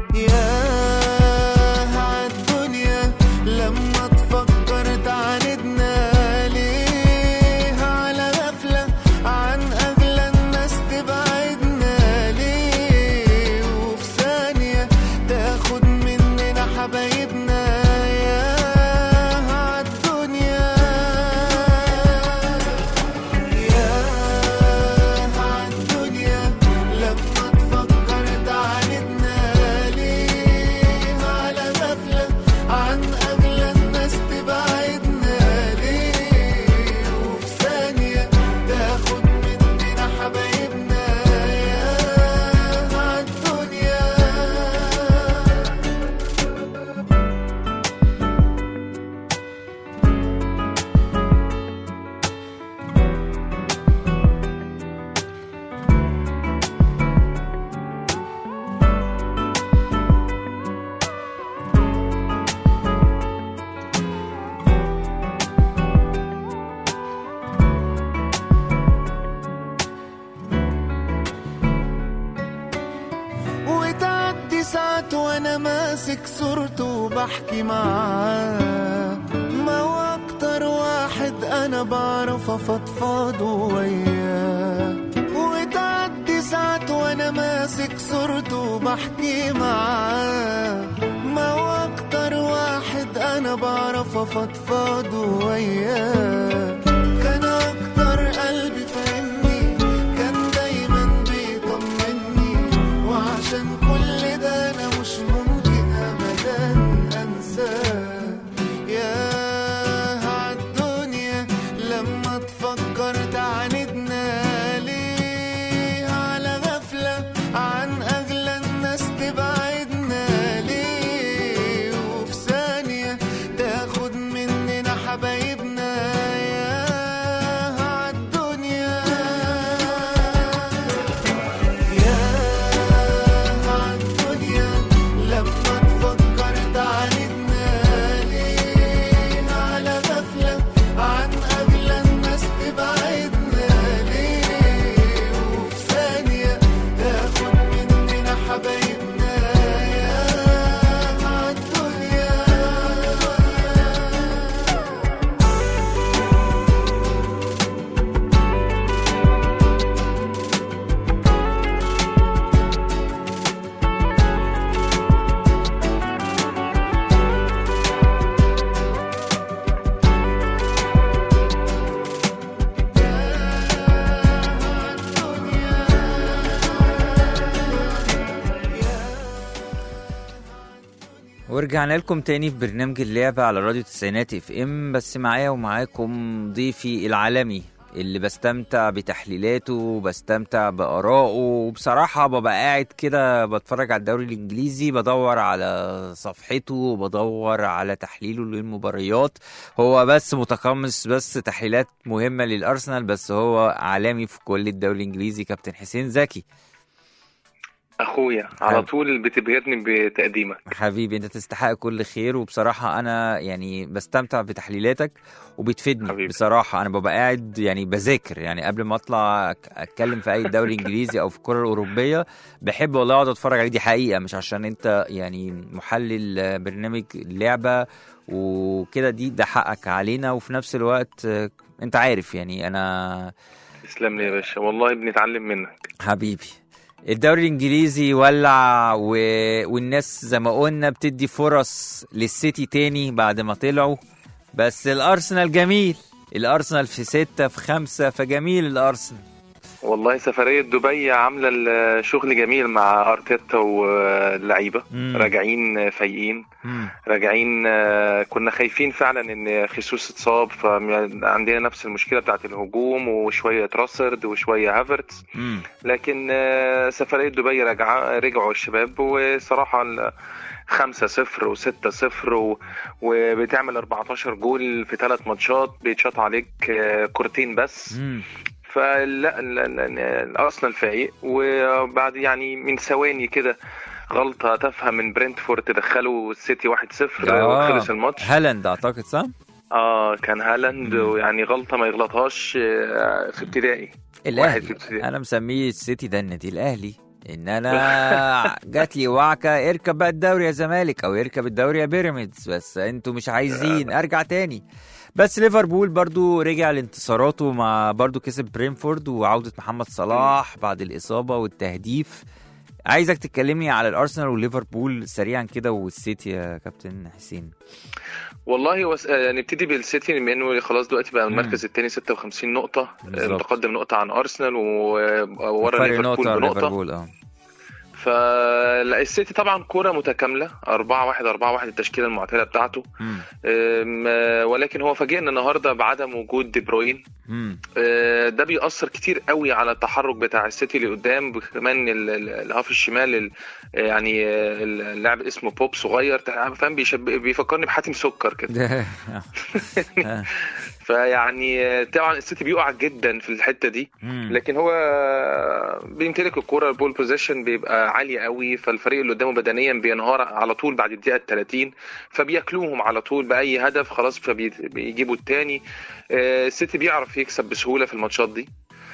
ياه عالدنيا لما تفكر تعاندنا ليه على غفلة عن أغلى الناس تبعدنا ليه وفي ثانية تاخد مننا حبايبنا ياه عالدنيا ياه عالدنيا لما تفكر تعاندنا ليه على غفلة عن أغلى الناس تبعدنا ليه وفي ثانية تاخد مننا حبايبنا ياه عالدنيا وتعدي ساعات وانا ماسك صورته وبحكي معاه ما هو اكتر واحد انا بعرف افضفض وياه وتعدي ساعات وانا ماسك صورته وبحكي معاه ما هو اكتر واحد انا بعرف افضفض وياه كان اكتر قلبي فاهمني كان دايما بيطمني وعشان كل ده انا مش ممكن ابدا انساه ياه عالدنيا لما تفكر تعاندنا ليه على غفلة عن أغلى الناس تبعدنا ليه وفي ثانية تاخد مننا حبايبنا ياه عالدنيا ياه عالدنيا لما تفكر تعاندنا ليه على غفلة عن أغلى الناس تبعدنا ليه وفي ثانية تاخد مننا حبايبنا ياه عالدنيا ورجعنا لكم تاني في برنامج اللعبة على راديو تسعينات اف ام بس معايا ومعاكم ضيفي العالمي اللي بستمتع بتحليلاته وبستمتع بآرائه وبصراحة ببقى قاعد كده بتفرج على الدوري الإنجليزي بدور على صفحته بدور على تحليله للمباريات هو بس متقمص بس تحليلات مهمة للأرسنال بس هو عالمي في كل الدوري الإنجليزي كابتن حسين زكي اخويا على حلو. طول بتبهرني بتقديمك حبيبي انت تستحق كل خير وبصراحة انا يعني بستمتع بتحليلاتك وبتفيدني حبيبي. بصراحة انا ببقى قاعد يعني بذاكر يعني قبل ما اطلع أك- اتكلم في اي دوري انجليزي او في الكرة الاوروبية بحب والله اقعد اتفرج عليه دي حقيقة مش عشان انت يعني محلل آه، برنامج اللعبة وكده دي ده حقك علينا وفي نفس الوقت آه، انت عارف يعني انا تسلم لي يا باشا والله بنتعلم منك حبيبي الدوري الانجليزي ولع و... والناس زي ما قلنا بتدي فرص للسيتي تاني بعد ما طلعوا بس الارسنال جميل الارسنال في ستة في خمسة فجميل الارسنال والله سفرية دبي عاملة الشغل جميل مع ارتيتا واللعيبة مم. راجعين فايقين مم. راجعين آه، كنا خايفين فعلا ان خيسوس اتصاب فعندنا نفس المشكلة بتاعت الهجوم وشوية تراسرد وشوية هافرتس مم. لكن آه، سفرية دبي رجع رجعوا الشباب وصراحة ال- خمسة صفر وستة صفر و... وبتعمل 14 جول في ثلاث ماتشات بيتشاط عليك آه، كورتين بس مم. فلا لا- لا- الارسنال فايق وبعد يعني من ثواني كده غلطة تافهة من برنتفورد تدخلوا السيتي 1-0 آه. وخلص الماتش هالاند اعتقد صح؟ اه كان هالاند مم. ويعني غلطة ما يغلطهاش آه، في ابتدائي واحد في الاهلي ابتدائي انا مسميه السيتي ده النادي الاهلي ان انا جات لي وعكه اركب بقى الدوري يا زمالك او اركب الدوري يا بيراميدز بس انتوا مش عايزين ارجع تاني بس ليفربول برضو رجع لانتصاراته مع برضو كسب برينفورد وعودة محمد صلاح بعد الإصابة والتهديف عايزك تكلمني على الأرسنال وليفربول سريعا كده والسيتي يا كابتن حسين والله وس... آه، نبتدي بالسيتي بما انه خلاص دلوقتي بقى مم. المركز الثاني 56 نقطة آه، بالظبط. متقدم نقطة عن ارسنال وورا فرق ليفربول نقطة بنقطة ليفربول اه فالسيتي طبعا كورة متكاملة 4 1 4 1 التشكيلة المعتادة بتاعته مم. أم، آه، ولكن هو فاجئنا النهارده بعدم وجود دي بروين مم. آه، ده بيأثر كتير قوي على التحرك بتاع السيتي لقدام كمان ال- ال- الهاف الشمال ال- يعني آه، اللاعب اسمه بوب صغير تع- فاهم بيشب... بيفكرني بحاتم سكر كده آه. فيعني آه، طبعا السيتي بيقع جدا في الحته دي مم. لكن هو بيمتلك الكرة البول بوزيشن بيبقى عالي قوي فالفريق اللي قدامه بدنيا بينهار على طول بعد الدقيقة ال 30 فبياكلوهم على طول بأي هدف خلاص فبيجيبوا التاني آه، السيتي بيعرف يكسب بسهولة في الماتشات دي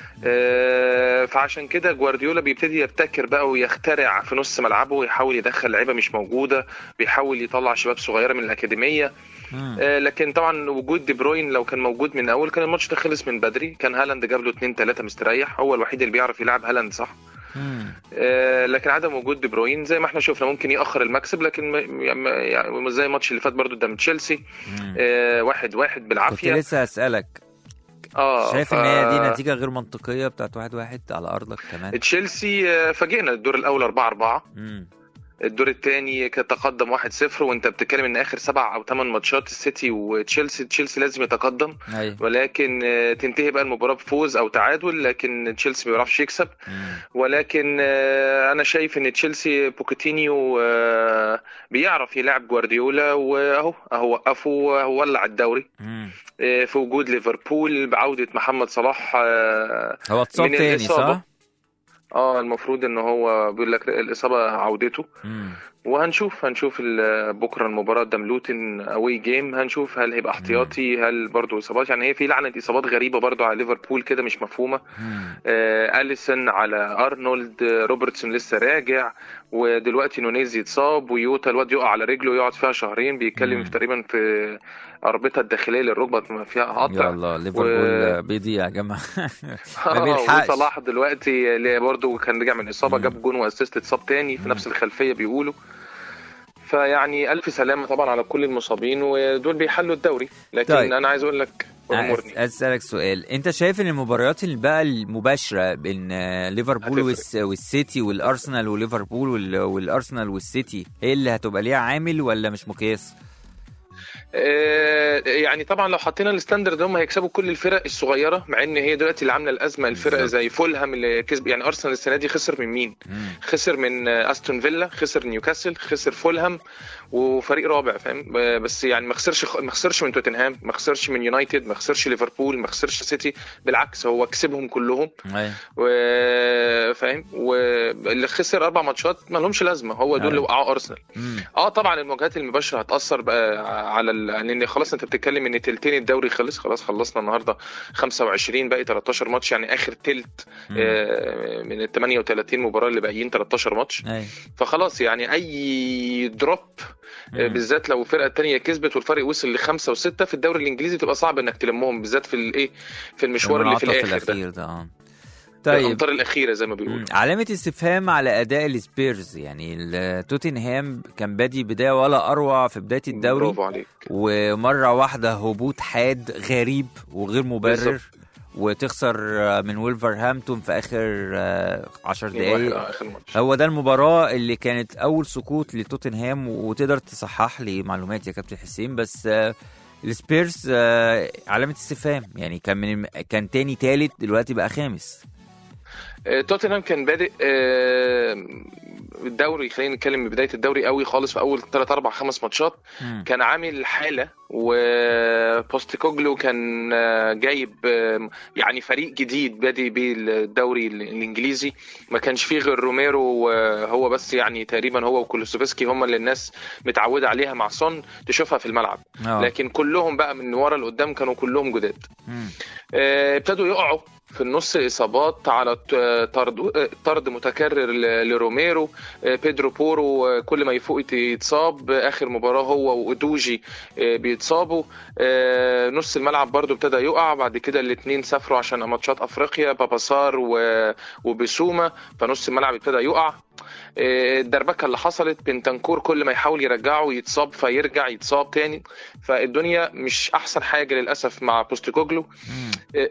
آه، فعشان كده جوارديولا بيبتدي يبتكر بقى ويخترع في نص ملعبه ويحاول يدخل لعيبه مش موجوده بيحاول يطلع شباب صغيره من الاكاديميه مم. آه، لكن طبعا وجود دي بروين لو كان موجود من اول كان الماتش ده خلص من بدري كان هالاند جاب له 2 3 مستريح هو الوحيد اللي بيعرف يلعب هالاند صح مم. آه، لكن عدم وجود دي بروين زي ما احنا شفنا ممكن ياخر المكسب لكن م- م- يعني زي الماتش اللي فات برضو قدام تشيلسي مم. آه، واحد واحد كنت بالعافيه لسه هسألك اه شايف ف- ان هي دي نتيجة غير منطقية بتاعت واحد واحد على أرضك كمان تشيلسي آه، فاجئنا الدور الاول 4 4 مم. الدور الثاني كان تقدم 1-0 وانت بتتكلم ان اخر سبع او ثمان ماتشات السيتي وتشيلسي تشيلسي لازم يتقدم أيوة ولكن آه، تنتهي بقى المباراه بفوز او تعادل لكن تشيلسي ما بيعرفش يكسب مم. ولكن آه، انا شايف ان تشيلسي بوكيتينيو آه، بيعرف يلعب جوارديولا واهو اهو وقفه وهو ولع الدوري مم. آه، في وجود ليفربول بعوده محمد صلاح آه، هو اتصاب من تاني الإصابة. صح؟ اه المفروض ان هو بيقول لك الاصابه عودته مم. وهنشوف هنشوف ال- بكره المباراه قدام لوتن اواي جيم هنشوف هل هيبقى احتياطي هل برضه اصابات يعني هي في لعنه اصابات غريبه برضه على ليفربول كده مش مفهومه مم. آه اليسون على ارنولد آه، روبرتسون لسه راجع ودلوقتي نونيز يتصاب ويوتا الواد يقع على رجله يقعد فيها شهرين بيتكلم مم. في تقريبا في اربطه الداخليه للركبه ما فيها قطع يلا ليفربول بيضيع يا جماعة ما آه، بيلحقش وصلاح دلوقتي اللي برضه كان رجع من اصابه مم. جاب جون واسيست اتصاب تاني في مم. نفس الخلفيه بيقولوا فيعني الف سلامه طبعا على كل المصابين ودول بيحلوا الدوري لكن طيب. انا عايز اقول لك امرني عايز اسالك سؤال انت شايف ان المباريات اللي بقى المباشره بين آه، ليفربول هتفرق. والس- والسيتي والارسنال وليفربول وال- والارسنال والسيتي هي اللي هتبقى ليها عامل ولا مش مقياس آه، يعني طبعا لو حطينا الستاندرد هم هيكسبوا كل الفرق الصغيره مع ان هي دلوقتي اللي عامله الازمه الفرق بالظبط. زي فولهام اللي كسب يعني ارسنال السنه دي خسر من مين؟ مم. خسر من آه، استون فيلا خسر نيوكاسل خسر فولهام وفريق رابع فاهم ب- بس يعني ما خسرش ما خسرش من توتنهام ما خسرش من يونايتد ما خسرش ليفربول ما خسرش سيتي بالعكس هو كسبهم كلهم أيوة. وفاهم واللي خسر اربع ماتشات ما لهمش لازمه هو دول اللي أيوة. وقعوا ارسنال مم. اه طبعا المواجهات المباشره هتاثر بقى على ال... لان خلاص انت بتتكلم ان تلتين الدوري خلص خلاص خلصنا النهارده 25 باقي 13 ماتش يعني اخر تلت مم. آه، من ال 38 مباراه اللي باقيين 13 ماتش أيوة. فخلاص يعني اي دروب آه، مم. بالذات لو الفرقه الثانيه كسبت والفرق وصل لخمسه وسته في الدوري الانجليزي تبقى صعب انك تلمهم بالذات في الايه في المشوار اللي في المنعطف الاخر ده الاخير ده اه في طيب الامتار الاخيره زي ما بيقولوا مم. علامة استفهام على أداء السبيرز يعني ال- توتنهام كان بادي بداية ولا أروع في بداية الدوري برافو عليك ومرة واحدة هبوط حاد غريب وغير مبرر بالظبط. وتخسر من ويلفرهامبتون في آخر آه، عشر 2-1 دقايق آه، اخر ماتش هو ده المباراة اللي كانت أول سقوط لتوتنهام وتقدر تصحح لي معلومات يا كابتن حسين بس آه، السبيرز آه، علامة استفهام يعني كان من كان تاني تالت دلوقتي بقى خامس آه، توتنهام كان بادئ آه، الدوري خلينا نتكلم من بدايه الدوري قوي خالص في اول 3 4 5 ماتشات مم. كان عامل حاله وبوستيكوجلو كان آه، جايب آه، يعني فريق جديد بادئ بيه الدوري الانجليزي ما كانش فيه غير روميرو آه، هو بس يعني تقريبا هو وكولوسوفسكي هم اللي الناس متعوده عليها مع سون تشوفها في الملعب آه. لكن كلهم بقى من ورا لقدام كانوا كلهم جداد مم. آه، ابتدوا يقعوا في النص اصابات على ت- طرد آه، طرد متكرر ل- لروميرو آه، بيدرو بورو آه، كل ما يفوق يت- يتصاب آه، اخر مباراه هو وادوجي آه، بيتصابوا آه، نص الملعب برضو ابتدى يقع بعد كده الاثنين سافروا عشان ماتشات افريقيا باباسار و- وبسوما فنص الملعب ابتدى يقع آه، الدربكه اللي حصلت بنتنكور كل ما يحاول يرجعه يتصاب فيرجع يتصاب تاني فالدنيا مش احسن حاجه للاسف مع بوستيكوجلو مم.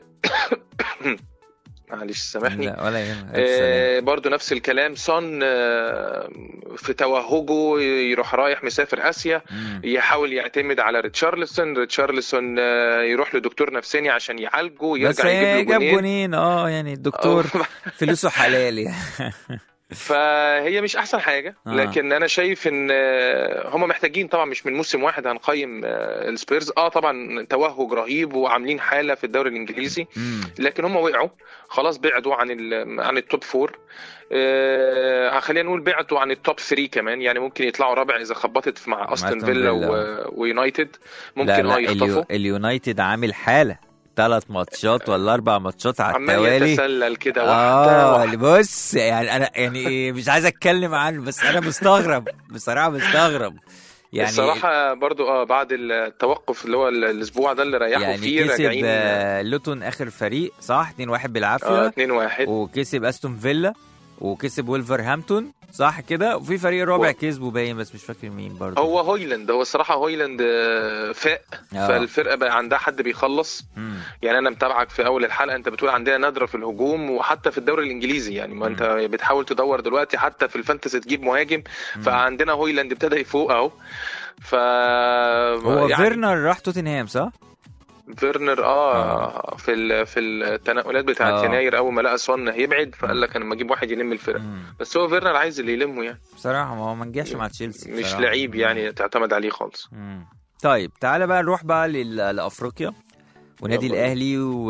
معلش سامحني لا ولا يهمك ألف سلامة. آه برضو نفس الكلام سون آه في توهجه يروح رايح مسافر اسيا مم. يحاول يعتمد على ريتشارلسون ريتشارلسون آه يروح لدكتور نفساني عشان يعالجه بس يرجع هي يجيب له جاب جونين جونين اه يعني الدكتور آه، فلوسه حلال يعني فهي مش احسن حاجه آه. لكن انا شايف ان آه، هم محتاجين طبعا مش من موسم واحد هنقيم آه، السبيرز اه طبعا توهج رهيب وعاملين حاله في الدوري الانجليزي مم. لكن هم وقعوا خلاص بعدوا عن ال- عن التوب فور آه خلينا نقول بعدوا عن التوب 3 كمان يعني ممكن يطلعوا رابع اذا خبطت مع استون أستون فيلا فيلا. و- ويونايتد لا ممكن لا اه يخطفوا اليو... اليونايتد عامل حالة ثلاث ماتشات ولا اربع ماتشات على عمال التوالي يتسلل كده واحده اه واحده بص يعني انا يعني مش عايز اتكلم عنه بس انا مستغرب بصراحه مستغرب يعني الصراحه برضو اه بعد التوقف اللي هو ال- الاسبوع ده اللي ريحوا يعني فيه كسب راجعين آه، لوتون اخر فريق صح 2-1 اه بالعافيه 2 1 وكسب استون فيلا وكسب ولفرهامبتون صح كده وفي فريق رابع و- كسبه باين بس مش فاكر مين برضه هو هويلاند هو الصراحه هويلاند آه، فاق آه. فالفرقه بقى عندها حد بيخلص مم. يعني انا متابعك في اول الحلقه انت بتقول عندنا نادره في الهجوم وحتى في الدوري الانجليزي يعني ما انت بتحاول تدور دلوقتي حتى في الفانتسي تجيب مهاجم فعندنا هويلاند ابتدى يفوق اهو ف هو يعني فيرنر راح توتنهام صح؟ فيرنر اه في ال... في التنقلات بتاعت آه. يناير اول ما لقى سون هيبعد فقال لك انا لما اجيب واحد يلم الفرقه مم. بس هو فيرنر عايز اللي يلمه يعني بصراحه ما هو ما نجحش مع تشيلسي مش بصراحة. لعيب يعني تعتمد عليه خالص مم. طيب تعالى بقى نروح بقى لل- لافريقيا ونادي يلا. الاهلي و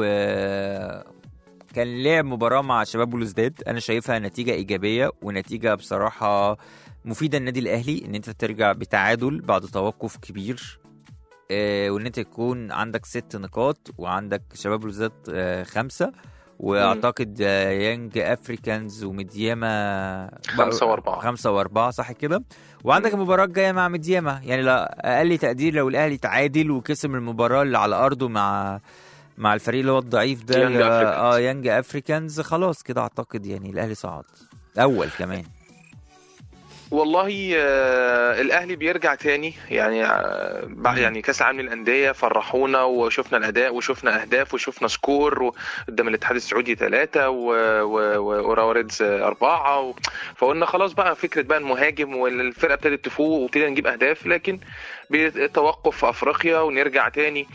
كان لعب مباراه مع شباب بلوزداد انا شايفها نتيجه ايجابيه ونتيجه بصراحه مفيده للنادي الاهلي ان انت ترجع بتعادل بعد توقف كبير آه، وان انت يكون عندك ست نقاط وعندك شباب بلوزداد آه، خمسه واعتقد آه، يانج افريكانز ومدياما خمسة وأربعة. خمسة وأربعة صح كده وعندك المباراة الجاية مع مدياما يعني لا أقل تقدير لو الأهلي تعادل وكسب المباراة اللي على أرضه مع مع الفريق اللي هو الضعيف ده يانج اللي- أفريكانز. اه يانج افريكانز خلاص كده اعتقد يعني الاهلي صعد اول كمان والله آه، الاهلي بيرجع تاني يعني آه، بعد يعني كاس العالم للانديه فرحونا وشفنا الاداء وشفنا اهداف وشفنا سكور و- قدام الاتحاد السعودي ثلاثه وراوريدز اربعه و... فقلنا خلاص بقى فكره بقى المهاجم والفرقه ابتدت تفوق وابتدينا نجيب اهداف لكن بتوقف في افريقيا ونرجع تاني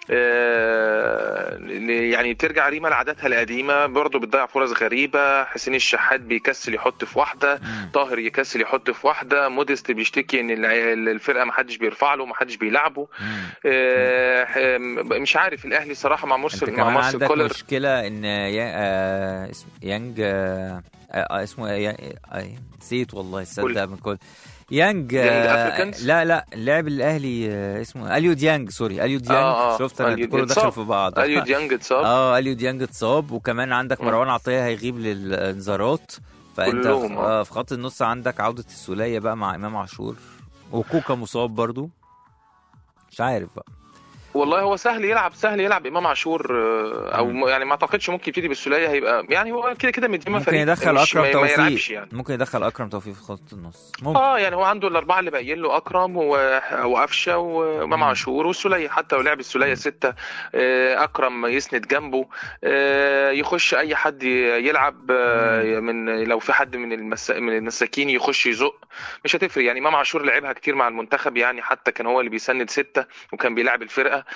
آه، ل- يعني ترجع ريما لعاداتها القديمه برضه بتضيع فرص غريبه حسين الشحات بيكسل يحط في واحده مم. طاهر يكسل يحط في واحده موديست بيشتكي ان الع- الفرقه ما حدش بيرفع له ما حدش بيلعبه مم. آه، آه، مش عارف الاهلي صراحه مع انت مرسل مع كمان مرسل عندك كولر مشكله ان يا- آه، اسم- يانج آه، آه، اسمه إيه؟ يا- آه، نسيت والله تصدق من كل يانج يانج آه، أفريكانز؟ لا لا اللاعب الاهلي آه، اسمه اليو ديانج سوري اليو ديانج آه، آه، شفت انا أليو كله داخل اتصاب. في بعض اليو ديانج اتصاب اه اليو ديانج اتصاب وكمان عندك مم. مروان عطيه هيغيب للانذارات فانت كلهم، آه. اه في خط النص عندك عوده السوليه بقى مع امام عاشور وكوكا مصاب برضو مش عارف بقى والله هو سهل يلعب سهل يلعب امام عاشور آه، او مم. م- يعني ما اعتقدش ممكن يبتدي بالسوليه هيبقى يعني هو كده كده مديما ممكن فريق يدخل مش- اكرم ما- ما يلعبش توفيق يعني ممكن يدخل اكرم توفيق في خط النص ممكن اه يعني هو عنده الاربعه اللي باقيين له اكرم و- وقفشه وامام مم. عاشور والسوليه حتى لو لعب السوليه سته آه، اكرم يسند جنبه آه، يخش اي حد يلعب آه، من لو في حد من المس... من المساكين يخش يزق مش هتفرق يعني امام عاشور لعبها كتير مع المنتخب يعني حتى كان هو اللي بيسند سته وكان بيلعب الفرقه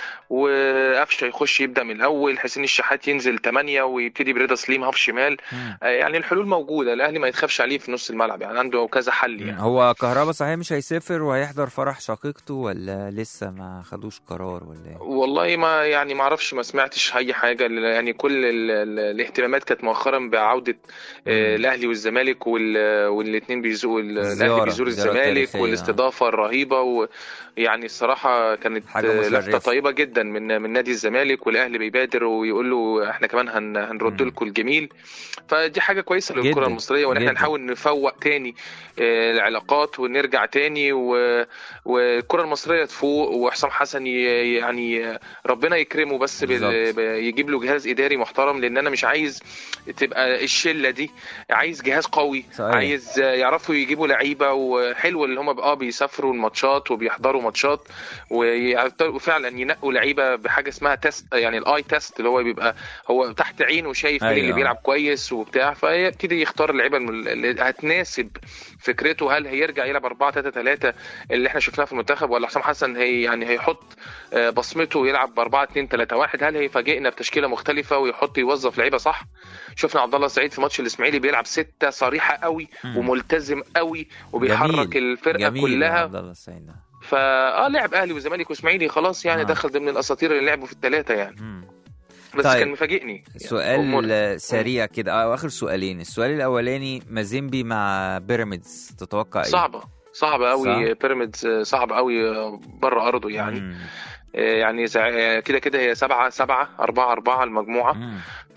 وقفشه يخش يبدا من الاول حسين الشحات ينزل ثمانيه ويبتدي برضا سليم هاف شمال مم. آه، يعني الحلول موجوده الاهلي ما يتخافش عليه في نص الملعب يعني عنده كذا حل يعني هو كهربا صحيح مش هيسافر وهيحضر فرح شقيقته ولا لسه ما خدوش قرار ولا ايه؟ والله ما يعني ما اعرفش ما سمعتش اي حاجه يعني كل ال ال الاهتمامات كانت مؤخرا بعوده آه، مم. الاهلي والزمالك والاثنين بيزوروا الاهلي الزيارة، بيزور الزيارة الزمالك التاريخية. والاستضافه الرهيبه ويعني الصراحه كانت حاجة آه، مشرفة. لفته طيبه جدا من من نادي الزمالك والاهلي بيبادر ويقول له احنا كمان هن هنرد مم. لكم الجميل فدي حاجه كويسه جداً، للكره المصريه وان احنا جداً. نحاول نفوق تاني آه، العلاقات ونرجع تاني و- والكره المصريه تفوق وحسام حسن ي- يعني ربنا يكرمه بس بال- بالظبط. ب- يجيب له جهاز اداري محترم لان انا مش عايز تبقى الشله دي عايز جهاز قوي صحيح. عايز يعرفوا يجيبوا لعيبه وحلو اللي هم اه بيسافروا الماتشات وبيحضروا ماتشات ويعت- وفعلا ينقوا لعيبه بحاجه اسمها تيست يعني الاي تيست اللي هو بيبقى هو تحت عينه شايف مين أيوة. اللي بيلعب كويس وبتاع فيبتدي يختار اللعيبه الم- اللي هتناسب فكرته هل هيرجع يلعب 4 3 3 اللي احنا شفناه في المنتخب ولا حسام حسن هي يعني هيحط آه، بصمته ويلعب ب 4 2 3 1 هل هيفاجئنا بتشكيله مختلفه ويحط يوظف لعيبه صح شفنا عبد الله السعيد في ماتش الاسماعيلي بيلعب ستة صريحه قوي مم. وملتزم قوي وبيحرك جميل. الفرقه جميل كلها عبد الله السعيد ده. فا اه لعب اهلي وزمالك واسماعيلي خلاص يعني آه. دخل ضمن الاساطير اللي لعبوا في الثلاثه يعني مم. بس طيب. كان مفاجئني يعني سؤال أمور- آه، سريع كده اه اخر سؤالين السؤال الاولاني مازيمبي مع بيراميدز تتوقع ايه؟ صعبه صعبه قوي صح؟ بيراميدز آه، صعب قوي بره ارضه يعني مم. آه، يعني زع- كده كده هي سبعة سبعة أربعة أربعة المجموعة مم.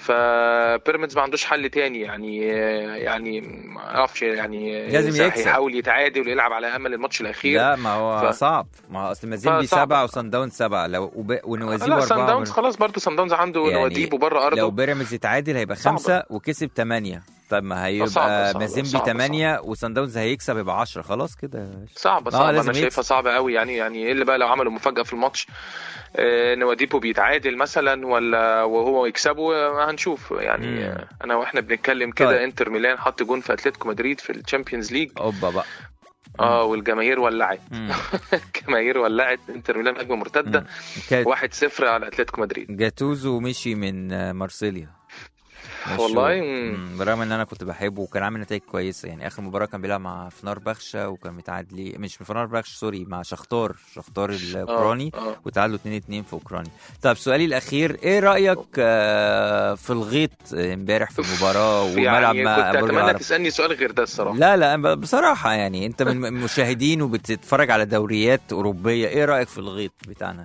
فبيراميدز ما عندوش حل تاني يعني يعني ما اعرفش يعني لازم يكسب. هيحاول يتعادل ويلعب على امل الماتش الاخير لا ما هو ف- صعب ما هو اصل مازيمبي فصعب. سبعه وصن داون سبعه لو وب... ونوازيبو لا اربعه سان داونز بر- خلاص برضه سان داونز عنده يعني نواديب وبره لو ارضه بيراميدز يتعادل هيبقى صعبة. خمسه وكسب ثمانيه طب ما هيبقى صعبة، صعبة، مازيمبي صعبة، ثمانيه وصن داونز هيكسب يبقى 10 خلاص كده صعبة آه، صعبة لازم أنا شايفها يكسب. صعبة قوي يعني يعني إيه اللي بقى لو عملوا مفاجأة في الماتش آه، نواديبو بيتعادل مثلا ولا وهو يكسبه آه، هنشوف يعني مم. آه، أنا وإحنا بنتكلم كده طيب. انتر ميلان حط جون في أتلتيكو مدريد في الشامبيونز ليج اوبا بقى اه والجماهير ولعت مم. الجماهير ولعت انتر ميلان هجمة مرتدة مم. كانت 1-0 على أتلتيكو مدريد جاتوزو مشي من آه، مارسيليا مشوه. والله؟ مم. مم. برغم ان انا كنت بحبه وكان عامل نتائج كويسه يعني اخر مباراه كان بيلعب مع فنار بخشة وكان متعادل مش فنار بخشة سوري مع شختار شختار الاوكراني آه. وتعادلوا 2 2 في اوكرانيا طب سؤالي الاخير ايه رايك آه، في الغيط آه، امبارح في المباراه وملعب يعني مع كنت برج أتمنى العرب تسألني سؤال غير ده الصراحة لا لا ب- بصراحه يعني انت من المشاهدين وبتتفرج على دوريات اوروبيه ايه رايك في الغيط بتاعنا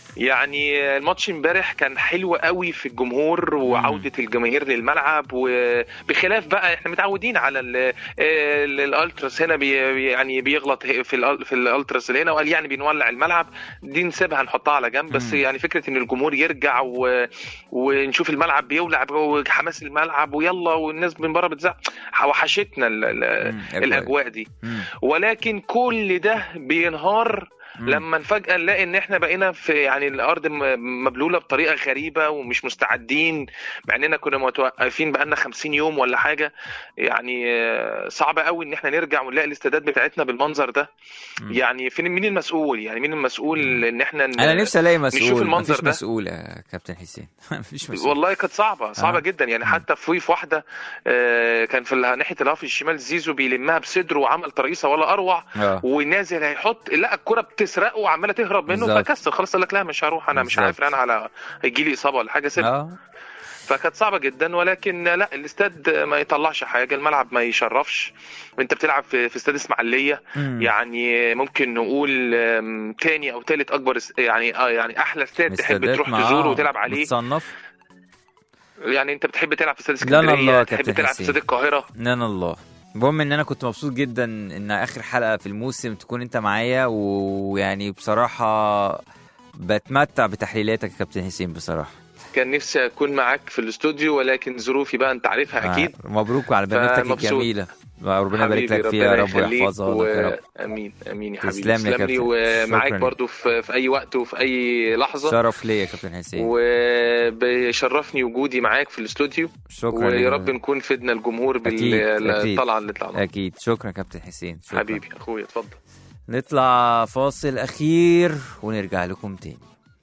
يعني الماتش امبارح كان حلو قوي في الجمهور وعودة الجماهير للملعب وبخلاف بقى احنا متعودين على ال- ال- الالتراس هنا بي بي- يعني بيغلط في ال في الالتراس اللي هنا وقال يعني بنولع الملعب دي نسيبها نحطها على جنب بس مم. يعني فكرة ان الجمهور يرجع و... ونشوف الملعب بيولع وحماس الملعب ويلا والناس من بره بتزعق وحشتنا ال- ال- مم، الاجواء دي مم. ولكن كل ده بينهار مم. لما فجاه نلاقي ان احنا بقينا في يعني الارض م- مبلوله بطريقه غريبه ومش مستعدين مع اننا كنا متوقفين بقالنا 50 يوم ولا حاجه يعني آه، صعب قوي ان احنا نرجع ونلاقي الاستادات بتاعتنا بالمنظر ده مم. يعني فين مين المسؤول يعني مين المسؤول ان احنا ن- انا نفسي الاقي نشوف مسؤول المنظر مفيش ده. مسؤول يا كابتن حسين مفيش مسؤول والله كانت صعبه صعبه آه. جدا يعني مم. حتى في في واحده آه، كان في ال- ناحيه الهاف الشمال زيزو بيلمها بصدره وعمل ترقيصه ولا اروع اه ونازل هيحط لا الكره بتسرقه وعماله تهرب منه بالظبط. فكسر خلاص قال لك لا مش هروح انا مش بالظبط. عارف انا على هيجي لي اصابه ولا حاجه سيبها اه فكانت صعبه جدا ولكن لا الاستاد ما يطلعش حاجه الملعب ما يشرفش انت بتلعب في في استاد اسماعيليه مم. يعني ممكن نقول آم، تاني او تالت اكبر اس- يعني اه يعني احلى استاد تحب استادات تروح معاه تزوره وتلعب عليه متصنف يعني انت بتحب تلعب في استاد لا لا الله اسكندريه يا تحب كابتن تلعب في حسين. استاد القاهره نان الله المهم ان انا كنت مبسوط جدا ان اخر حلقه في الموسم تكون انت معايا ويعني بصراحه بتمتع بتحليلاتك يا كابتن حسين بصراحه كان نفسي اكون معاك في الاستوديو ولكن ظروفي بقى انت عارفها اكيد آه، مبروك على بنوتك فمبسوط. الجميله ربنا يبارك حبيبي، لك فيها يا ربنا رب يخليك ويحفظها لك يا رب و... امين امين يا تسلم حبيبي لي يا تسلم لي كابتن. ومعاك شكراً. برضو في... في اي وقت وفي اي لحظه شرف ليا يا كابتن حسين وبيشرفني وجودي معاك في الاستوديو شكرا ويا ليك. رب نكون فدنا الجمهور أكيد، أكيد. بالطلعه اللي طلعنا اكيد شكرا كابتن حسين شكرا. حبيبي اخويا اتفضل نطلع فاصل اخير ونرجع لكم تاني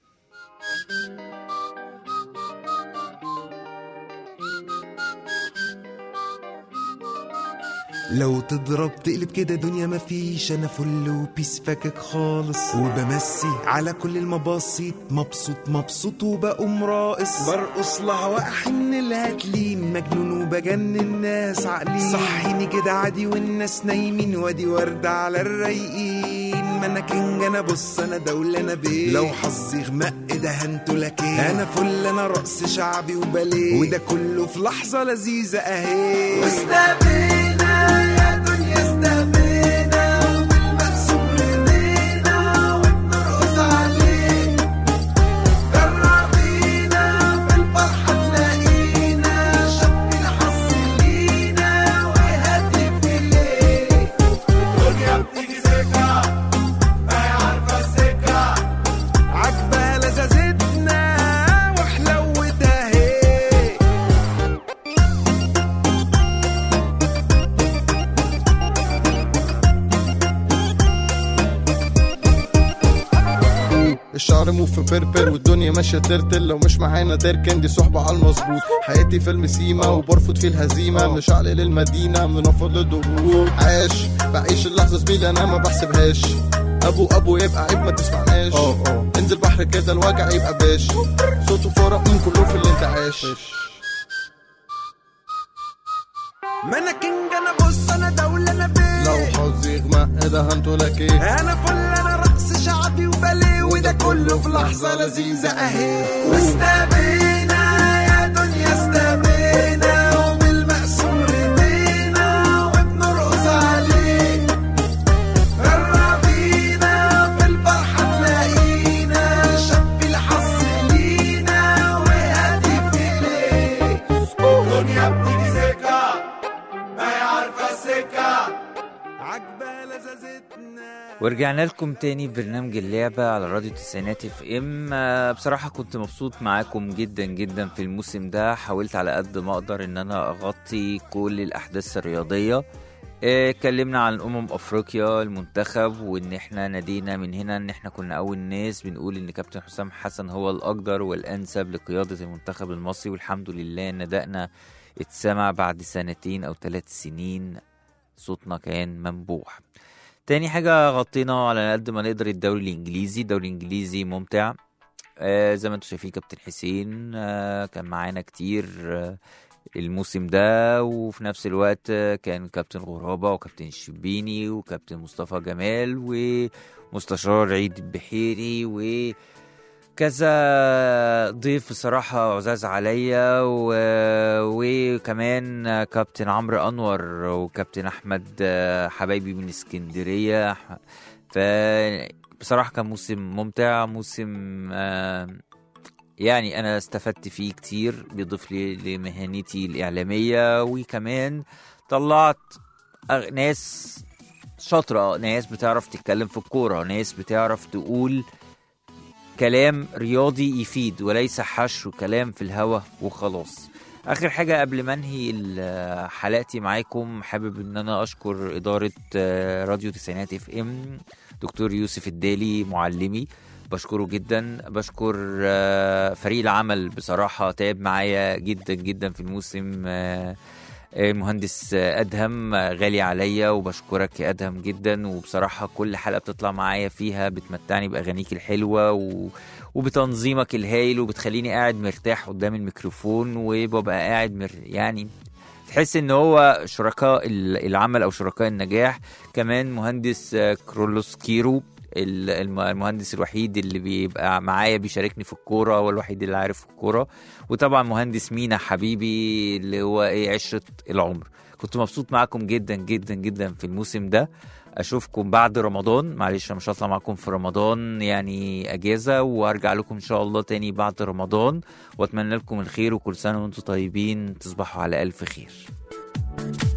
لو تضرب تقلب كده دنيا مفيش انا فل وبيس فاكك خالص وبمسي على كل المباسيط مبسوط مبسوط وبقوم راقص برقص لها واحن الهتلين مجنون وبجنن الناس عقلين صحيني كده عادي والناس نايمين وادي وردة على الرايقين ما انا كينج انا بص انا دولة انا بيه لو حظي غمق ده هنتو لك إيه؟ انا فل انا رقص شعبي وباليه وده كله في لحظة لذيذة اهي واستبينا يا دنيا استبينا وبالمقسوم رضينا وبنرقص عليه جربينا بالفرحة تلاقينا شق الحظ لينا وهاتف ليه دنيا بتيجي سكة ما هي عارفة السكة عجبها لذاذتنا وحلوتها هي الشعر مو في بربر والدنيا ماشيه ترتل لو مش معانا تركن دي صحبه على المظبوط حياتي فيلم سيما وبرفض فيه الهزيمه مش عقل للمدينه منفض للضغوط عاش بعيش اللحظه زميلي انا ما بحسبهاش ابو ابو يبقى عيب ما تسمعناش انزل بحر كده الوجع يبقى باش صوته فرق من كله في اللي انت عاش ما انا كينج انا بص انا دولة انا بيه لو حظي غمق ده هنتو لك ايه انا فل انا رقص شعبي وباليه وده كله في لحظه لذيذه اهي واستبينا يا دنيا استبينا وبالمقسوم رضينا وبنرقص عليه قربينا في الفرحه تلاقينا شق الحظ لينا وهاتف ليه دنيا بتيجي سكه ما هي عارفه السكه عجبها لذاذتنا ورجعنا لكم تاني ببرنامج اللعبة على راديو تسعينات اف ام آه، بصراحة كنت مبسوط معاكم جدا جدا في الموسم ده حاولت على قد ما اقدر ان انا اغطي كل الاحداث الرياضية آه، اتكلمنا عن امم افريقيا المنتخب وان احنا نادينا من هنا ان احنا كنا اول ناس بنقول ان كابتن حسام حسن هو الاقدر والانسب لقيادة المنتخب المصري والحمد لله ان ادائنا اتسمع بعد سنتين او ثلاث سنين صوتنا كان منبوح تاني حاجة غطينا على قد ما نقدر الدوري الإنجليزي الدوري الإنجليزي ممتع آه زي ما انتم شايفين كابتن حسين آه كان معانا كتير آه الموسم ده وفي نفس الوقت آه كان كابتن غرابة وكابتن الشبيني وكابتن مصطفى جمال ومستشار عيد البحيري و كذا ضيف بصراحة عزاز عليا و... وكمان كابتن عمرو أنور وكابتن أحمد حبايبي من اسكندرية ف بصراحة كان موسم ممتع موسم آه، يعني أنا استفدت فيه كتير بيضيف لي لمهنتي الإعلامية وكمان طلعت أغ- ناس شاطره ناس بتعرف تتكلم في الكوره ناس بتعرف تقول كلام رياضي يفيد وليس حشو كلام في الهوا وخلاص اخر حاجه قبل ما انهي ال- حلقتي معاكم حابب ان انا اشكر اداره آه، راديو تسعينات اف ام دكتور يوسف الدالي معلمي بشكره جدا بشكر آه، فريق العمل بصراحه تعب معايا جدا جدا في الموسم آه، المهندس ادهم غالي عليا وبشكرك يا ادهم جدا وبصراحه كل حلقه بتطلع معايا فيها بتمتعني باغانيك الحلوه و... وبتنظيمك الهايل وبتخليني قاعد مرتاح قدام الميكروفون وببقى قاعد مر... يعني تحس ان هو شركاء ال- العمل او شركاء النجاح كمان مهندس آه، كرولوس كيرو ال- الم- المهندس الوحيد اللي بيبقى معايا بيشاركني في الكوره هو الوحيد اللي عارف الكوره وطبعا مهندس مينا حبيبي اللي هو ايه عشره العمر كنت مبسوط معاكم جدا جدا جدا في الموسم ده اشوفكم بعد رمضان معلش أنا مش هطلع معاكم في رمضان يعني اجازه وارجع لكم ان شاء الله تاني بعد رمضان واتمنى لكم الخير وكل سنه وانتم طيبين تصبحوا على الف خير